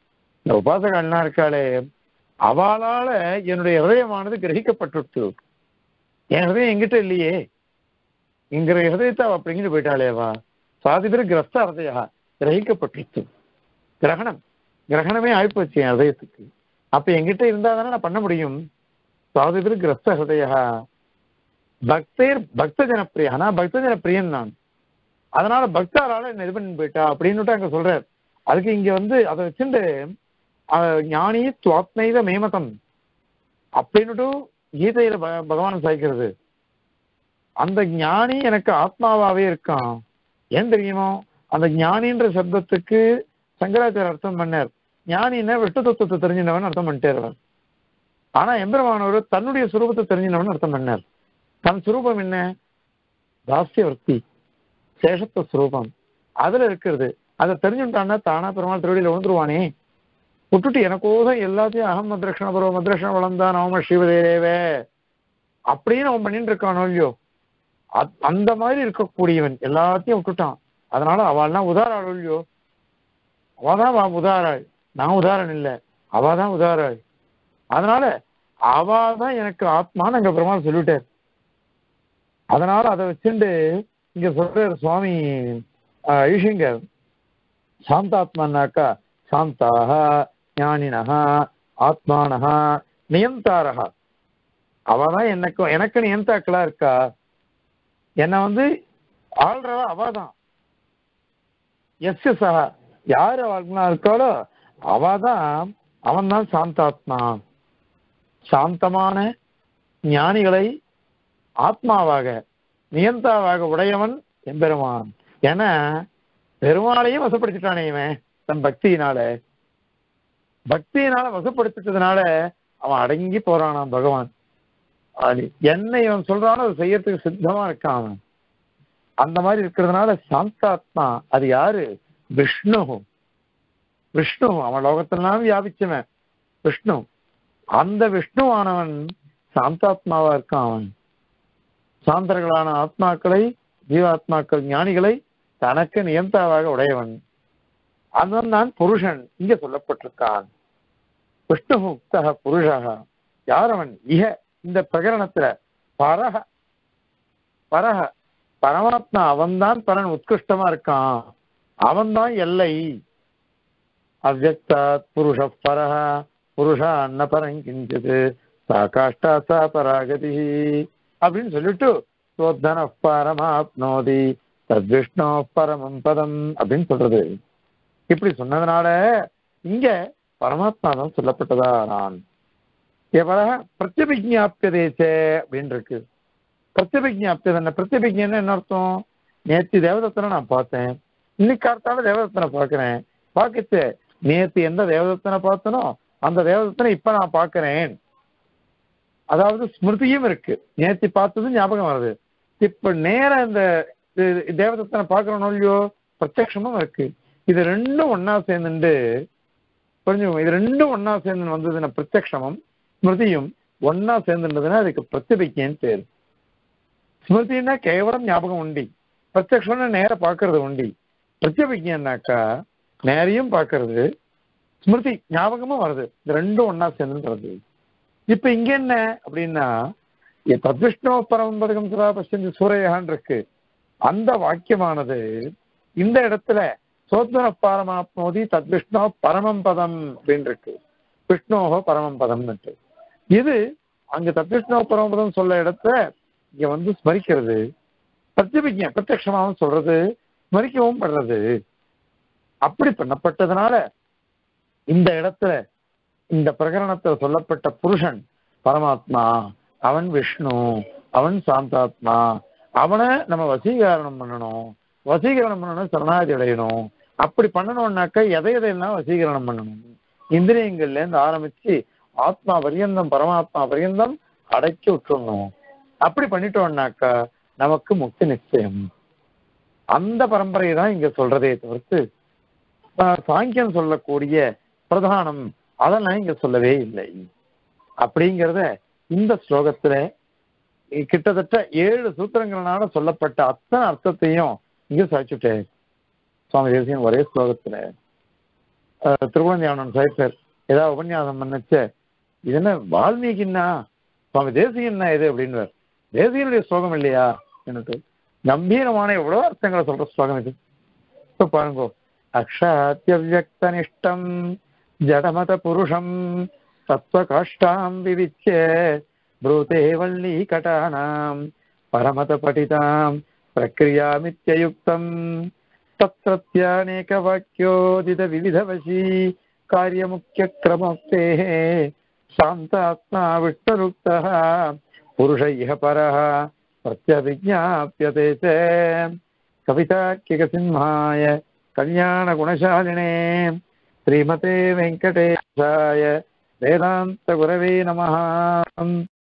இந்த உபாசகள்லாம் இருக்காளே அவளால என்னுடைய ஹிருதயமானது கிரகிக்கப்பட்டுட்டு என் ஹிருதயம் என்கிட்ட இல்லையே இங்கிற ஹிருதயத்தை அவ அப்படிங்கிட்டு போயிட்டாளேவா சாதி பேர் கிரஸ்த ஹிருதயா கிரகிக்கப்பட்டுச்சு கிரகணம் கிரகணமே ஆயிப்போச்சு என் ஹிருதயத்துக்கு அப்ப என்கிட்ட இருந்தா தானே நான் பண்ண முடியும் சாதி பேர் கிரஸ்த ஹிருதயா பக்தேர் பக்த ஜனப்பிரியா நான் பக்த ஜனப்பிரியன் நான் அதனால பக்தாரால என்ன இது பண்ணி போயிட்டா அப்படின்னுட்டு அங்க சொல்றார் அதுக்கு இங்க வந்து அதை வச்சுட்டு அஹ், ஞானி துவாத்மைத மேமதம் அப்படின்னுட்டு கீதையில ப- பகவான் சாய்க்கிறது அந்த ஞானி எனக்கு ஆத்மாவாவே இருக்கான் ஏன் தெரியுமோ அந்த ஞானின்ற சப்தத்துக்கு சங்கராச்சாரியர் அர்த்தம் பண்ணார் ஞானின்னா விஷ்ணு தத்துவத்தை தெரிஞ்சினவன் அர்த்தம் பண்ணிட்டார் அவர் ஆனா எம்பெருமானவர் தன்னுடைய சுரூபத்தை தெரிஞ்சினவன் அர்த்தம் பண்ணார் தன் சுரூபம் என்ன தாஸ்யவர்த்தி சேஷத்துவ சுரூபம் அதுல இருக்கிறது அதை தெரிஞ்சுட்டான்னா தானா பெருமாள் திருவடியில விழுந்துருவானே விட்டுட்டு எனக்கோசம் எல்லாத்தையும் அகம் மத்ரக்ஷண பருவ மத்ரக்ஷண வளர்ந்தா நவம ஸ்ரீவதேரேவே அப்படின்னு அவன் பண்ணிட்டு இருக்கானோ இல்லையோ அத்- அந்த மாதிரி இருக்கக்கூடியவன் எல்லாத்தையும் விட்டுட்டான் அதனால அவள்லாம் உதாராள் இல்லையோ அவதான் வா உதாராள் நான் உதாரணம் இல்லை அவ தான் உதாராள் அதனால அவ தான் எனக்கு ஆத்மான்னு அங்க பெருமாள் சொல்லிட்டார் அதனால அதை வச்சுண்டு இங்க சொல்றாரு சுவாமி ஆஹ், ஐஷிங்கர் சாந்தாத்மானாக்கா சாந்தாக ஞானினஹ ஆத்மானஹ நியந்தாரஹ அவதான் எனக்கு எனக்கு நியந்தாக்களா இருக்கா என்னை வந்து ஆள்றவ அவதான் எஸ் சஹ யார் அவளா இருக்காளோ அவதான் அவன் தான் சாந்தாத்மா சாந்தமான ஞானிகளை ஆத்மாவாக நியந்தாவாக உடையவன் எம்பெருமான் என பெருமாளையும் வசப்படுத்திட்டானே இவன் தன் பக்தியினால பக்தியினால வசப்படுத்திட்டதுனால அவன் அடங்கி போறானாம் பகவான் அது என்ன இவன் சொல்றானோ அதை செய்யறதுக்கு சித்தமா இருக்கான் அவன் அந்த மாதிரி இருக்கிறதுனால சாந்தாத்மா அது யாரு விஷ்ணு விஷ்ணு அவன் லோகத்திலாம் வியாபிச்சவன் விஷ்ணு அந்த விஷ்ணுவானவன் சாந்தாத்மாவா இருக்கான் அவன் சாந்தர்களான ஆத்மாக்களை ஜீவாத்மாக்கள் ஞானிகளை தனக்கு நியந்தாவாக உடையவன் அவன் தான் புருஷன் இங்க சொல்லப்பட்டிருக்கான் விஷ்ணு உக்தக புருஷக யார் அவன் இக இந்த பிரகரணத்துல பரக பரக பரமாத்மா அவன்தான் பரன் உத்கிருஷ்டமா இருக்கான் அவன்தான் எல்லை அவ்வக்தாத் புருஷ பரஹ புருஷா அன்ன பரம் கிஞ்சித் சா காஷ்டா சா பராகதி அப்படின்னு சொல்லிட்டு சோத்தன பரமாப்னோதி தத்விஷ்ணோ பரமம் பதம் அப்படின்னு சொல்றது இப்படி சொன்னதுனால இங்க பரமாத்மா தான் சொல்லப்பட்டதா நான் எவர பிரத்யபிஜாப்பியதேச்சே அப்படின்னு இருக்கு பிரத்யபிஜாப்பியது என்ன பிரத்யபிஜன்னு என்ன அர்த்தம் நேற்று தேவதத்தனை நான் பார்த்தேன் இன்னைக்கு கார்த்தால தேவதத்தனை பார்க்கிறேன் பார்க்கச்சு நேத்து எந்த தேவதத்தனை பார்த்தனோ அந்த தேவதத்தனை இப்ப நான் பார்க்கிறேன் அதாவது ஸ்மிருதியும் இருக்கு நேத்து பார்த்தது ஞாபகம் வருது இப்ப நேர இந்த இது- தேவதத்தனை பார்க்கறோம் இல்லையோ பிரத்யக்ஷமும் இருக்கு இது ரெண்டும் ஒண்ணா சேர்ந்துட்டு கொஞ்சம் இது ரெண்டும் ஒண்ணா சேர்ந்து வந்ததுன்னா பிரத்யக்ஷமும் ஸ்மிருதியும் ஒண்ணா சேர்ந்துன்றதுன்னா அதுக்கு பிரத்யபிக்கைன்னு பேரு ஸ்மிருதினா கேவலம் ஞாபகம் உண்டி பிரத்யக்ஷம்னா நேர பார்க்கறது உண்டி பிரத்யபிக்கைன்னாக்கா நேரையும் பார்க்கறது ஸ்மிருதி ஞாபகமும் வருது இது ரெண்டும் ஒண்ணா சேர்ந்துன்றது இப்ப இங்க என்ன அப்படின்னா இ- தத்விஷ்ணு பரமபதகம் சதா பஷ்யந்தி சூரையான் இருக்கு அந்த வாக்கியமானது இந்த இடத்துல சோத்வர பாரமாப்னோதி தத்விஷ்ணோ பரமம் பதம் அப்படின்னு இருக்கு விஷ்ணோஹோ பரமம் பதம் இது அங்க தத்விஷ்ணோ பரமபதம் சொல்ல இடத்த இங்க வந்து ஸ்மரிக்கிறது பிரத்யபிஜம் பிரத்யக்ஷமாவும் சொல்றது ஸ்மரிக்கவும் படுறது அப்படி பண்ணப்பட்டதுனால இந்த இடத்துல இந்த பிரகரணத்துல சொல்லப்பட்ட புருஷன் பரமாத்மா அவன் விஷ்ணு அவன் சாந்தாத்மா அவனை நம்ம வசீகரணம் பண்ணணும் வசீகரணம் பண்ணணும் சரணாதி அடையணும் அப்படி பண்ணணும்னாக்க எதை எதையெல்லாம் வசீகரணம் பண்ணணும் இந்திரியங்கள்ல இருந்து ஆரம்பிச்சு ஆத்மா பரியந்தம் பரமாத்மா பரியந்தம் அடக்கி விட்டுறணும் அப்படி பண்ணிட்டோம்னாக்கா நமக்கு முக்தி நிச்சயம் அந்த பரம்பரையை தான் இங்க சொல்றதே தவிர்த்து ஆஹ், சாங்கியம் சொல்லக்கூடிய பிரதானம் அதெல்லாம் இங்க சொல்லவே இல்லை அப்படிங்கிறத இந்த ஸ்லோகத்துல கிட்டத்தட்ட ஏழு சூத்திரங்களால சொல்லப்பட்ட அத்தனை அர்த்தத்தையும் இங்க சாய்ச்சுட்டேன் சுவாமி தேசியம் ஒரே ஸ்லோகத்துல திருக்குழந்தையானவன் சாய்ப்பர் ஏதாவது உபன்யாசம் பண்ணச்ச இது என்ன வால்மீகின்னா சுவாமி தேசிகன்னா இது அப்படின்றார் தேசிகனுடைய ஸ்லோகம் இல்லையா என்னட்டு கம்பீரமான எவ்வளோ அர்த்தங்களை சொல்ற ஸ்லோகம் இது இப்போ பாருங்க அக்ஷாத்தியவியக்தனிஷ்டம் ஜடமத புருஷம் தத்துவகாஷ்டாம் விவிச்ச ப்ரூதே வள்ளீகட்டானாம் பரமத படிதாம் பிரக்ரியாமித்யயுக்தம் तत्रत्यानेकवाक्योदित विविधवशी कार्यमुख्यक्रमोक्तेः शान्तात्मा विष्णुरुक्तः पुरुष इह परः प्रत्यभिज्ञाप्यते च कविताख्यकसिंहाय कल्याणगुणशालिने श्रीमते वेङ्कटेशाय वेदान्तगुरवे नमः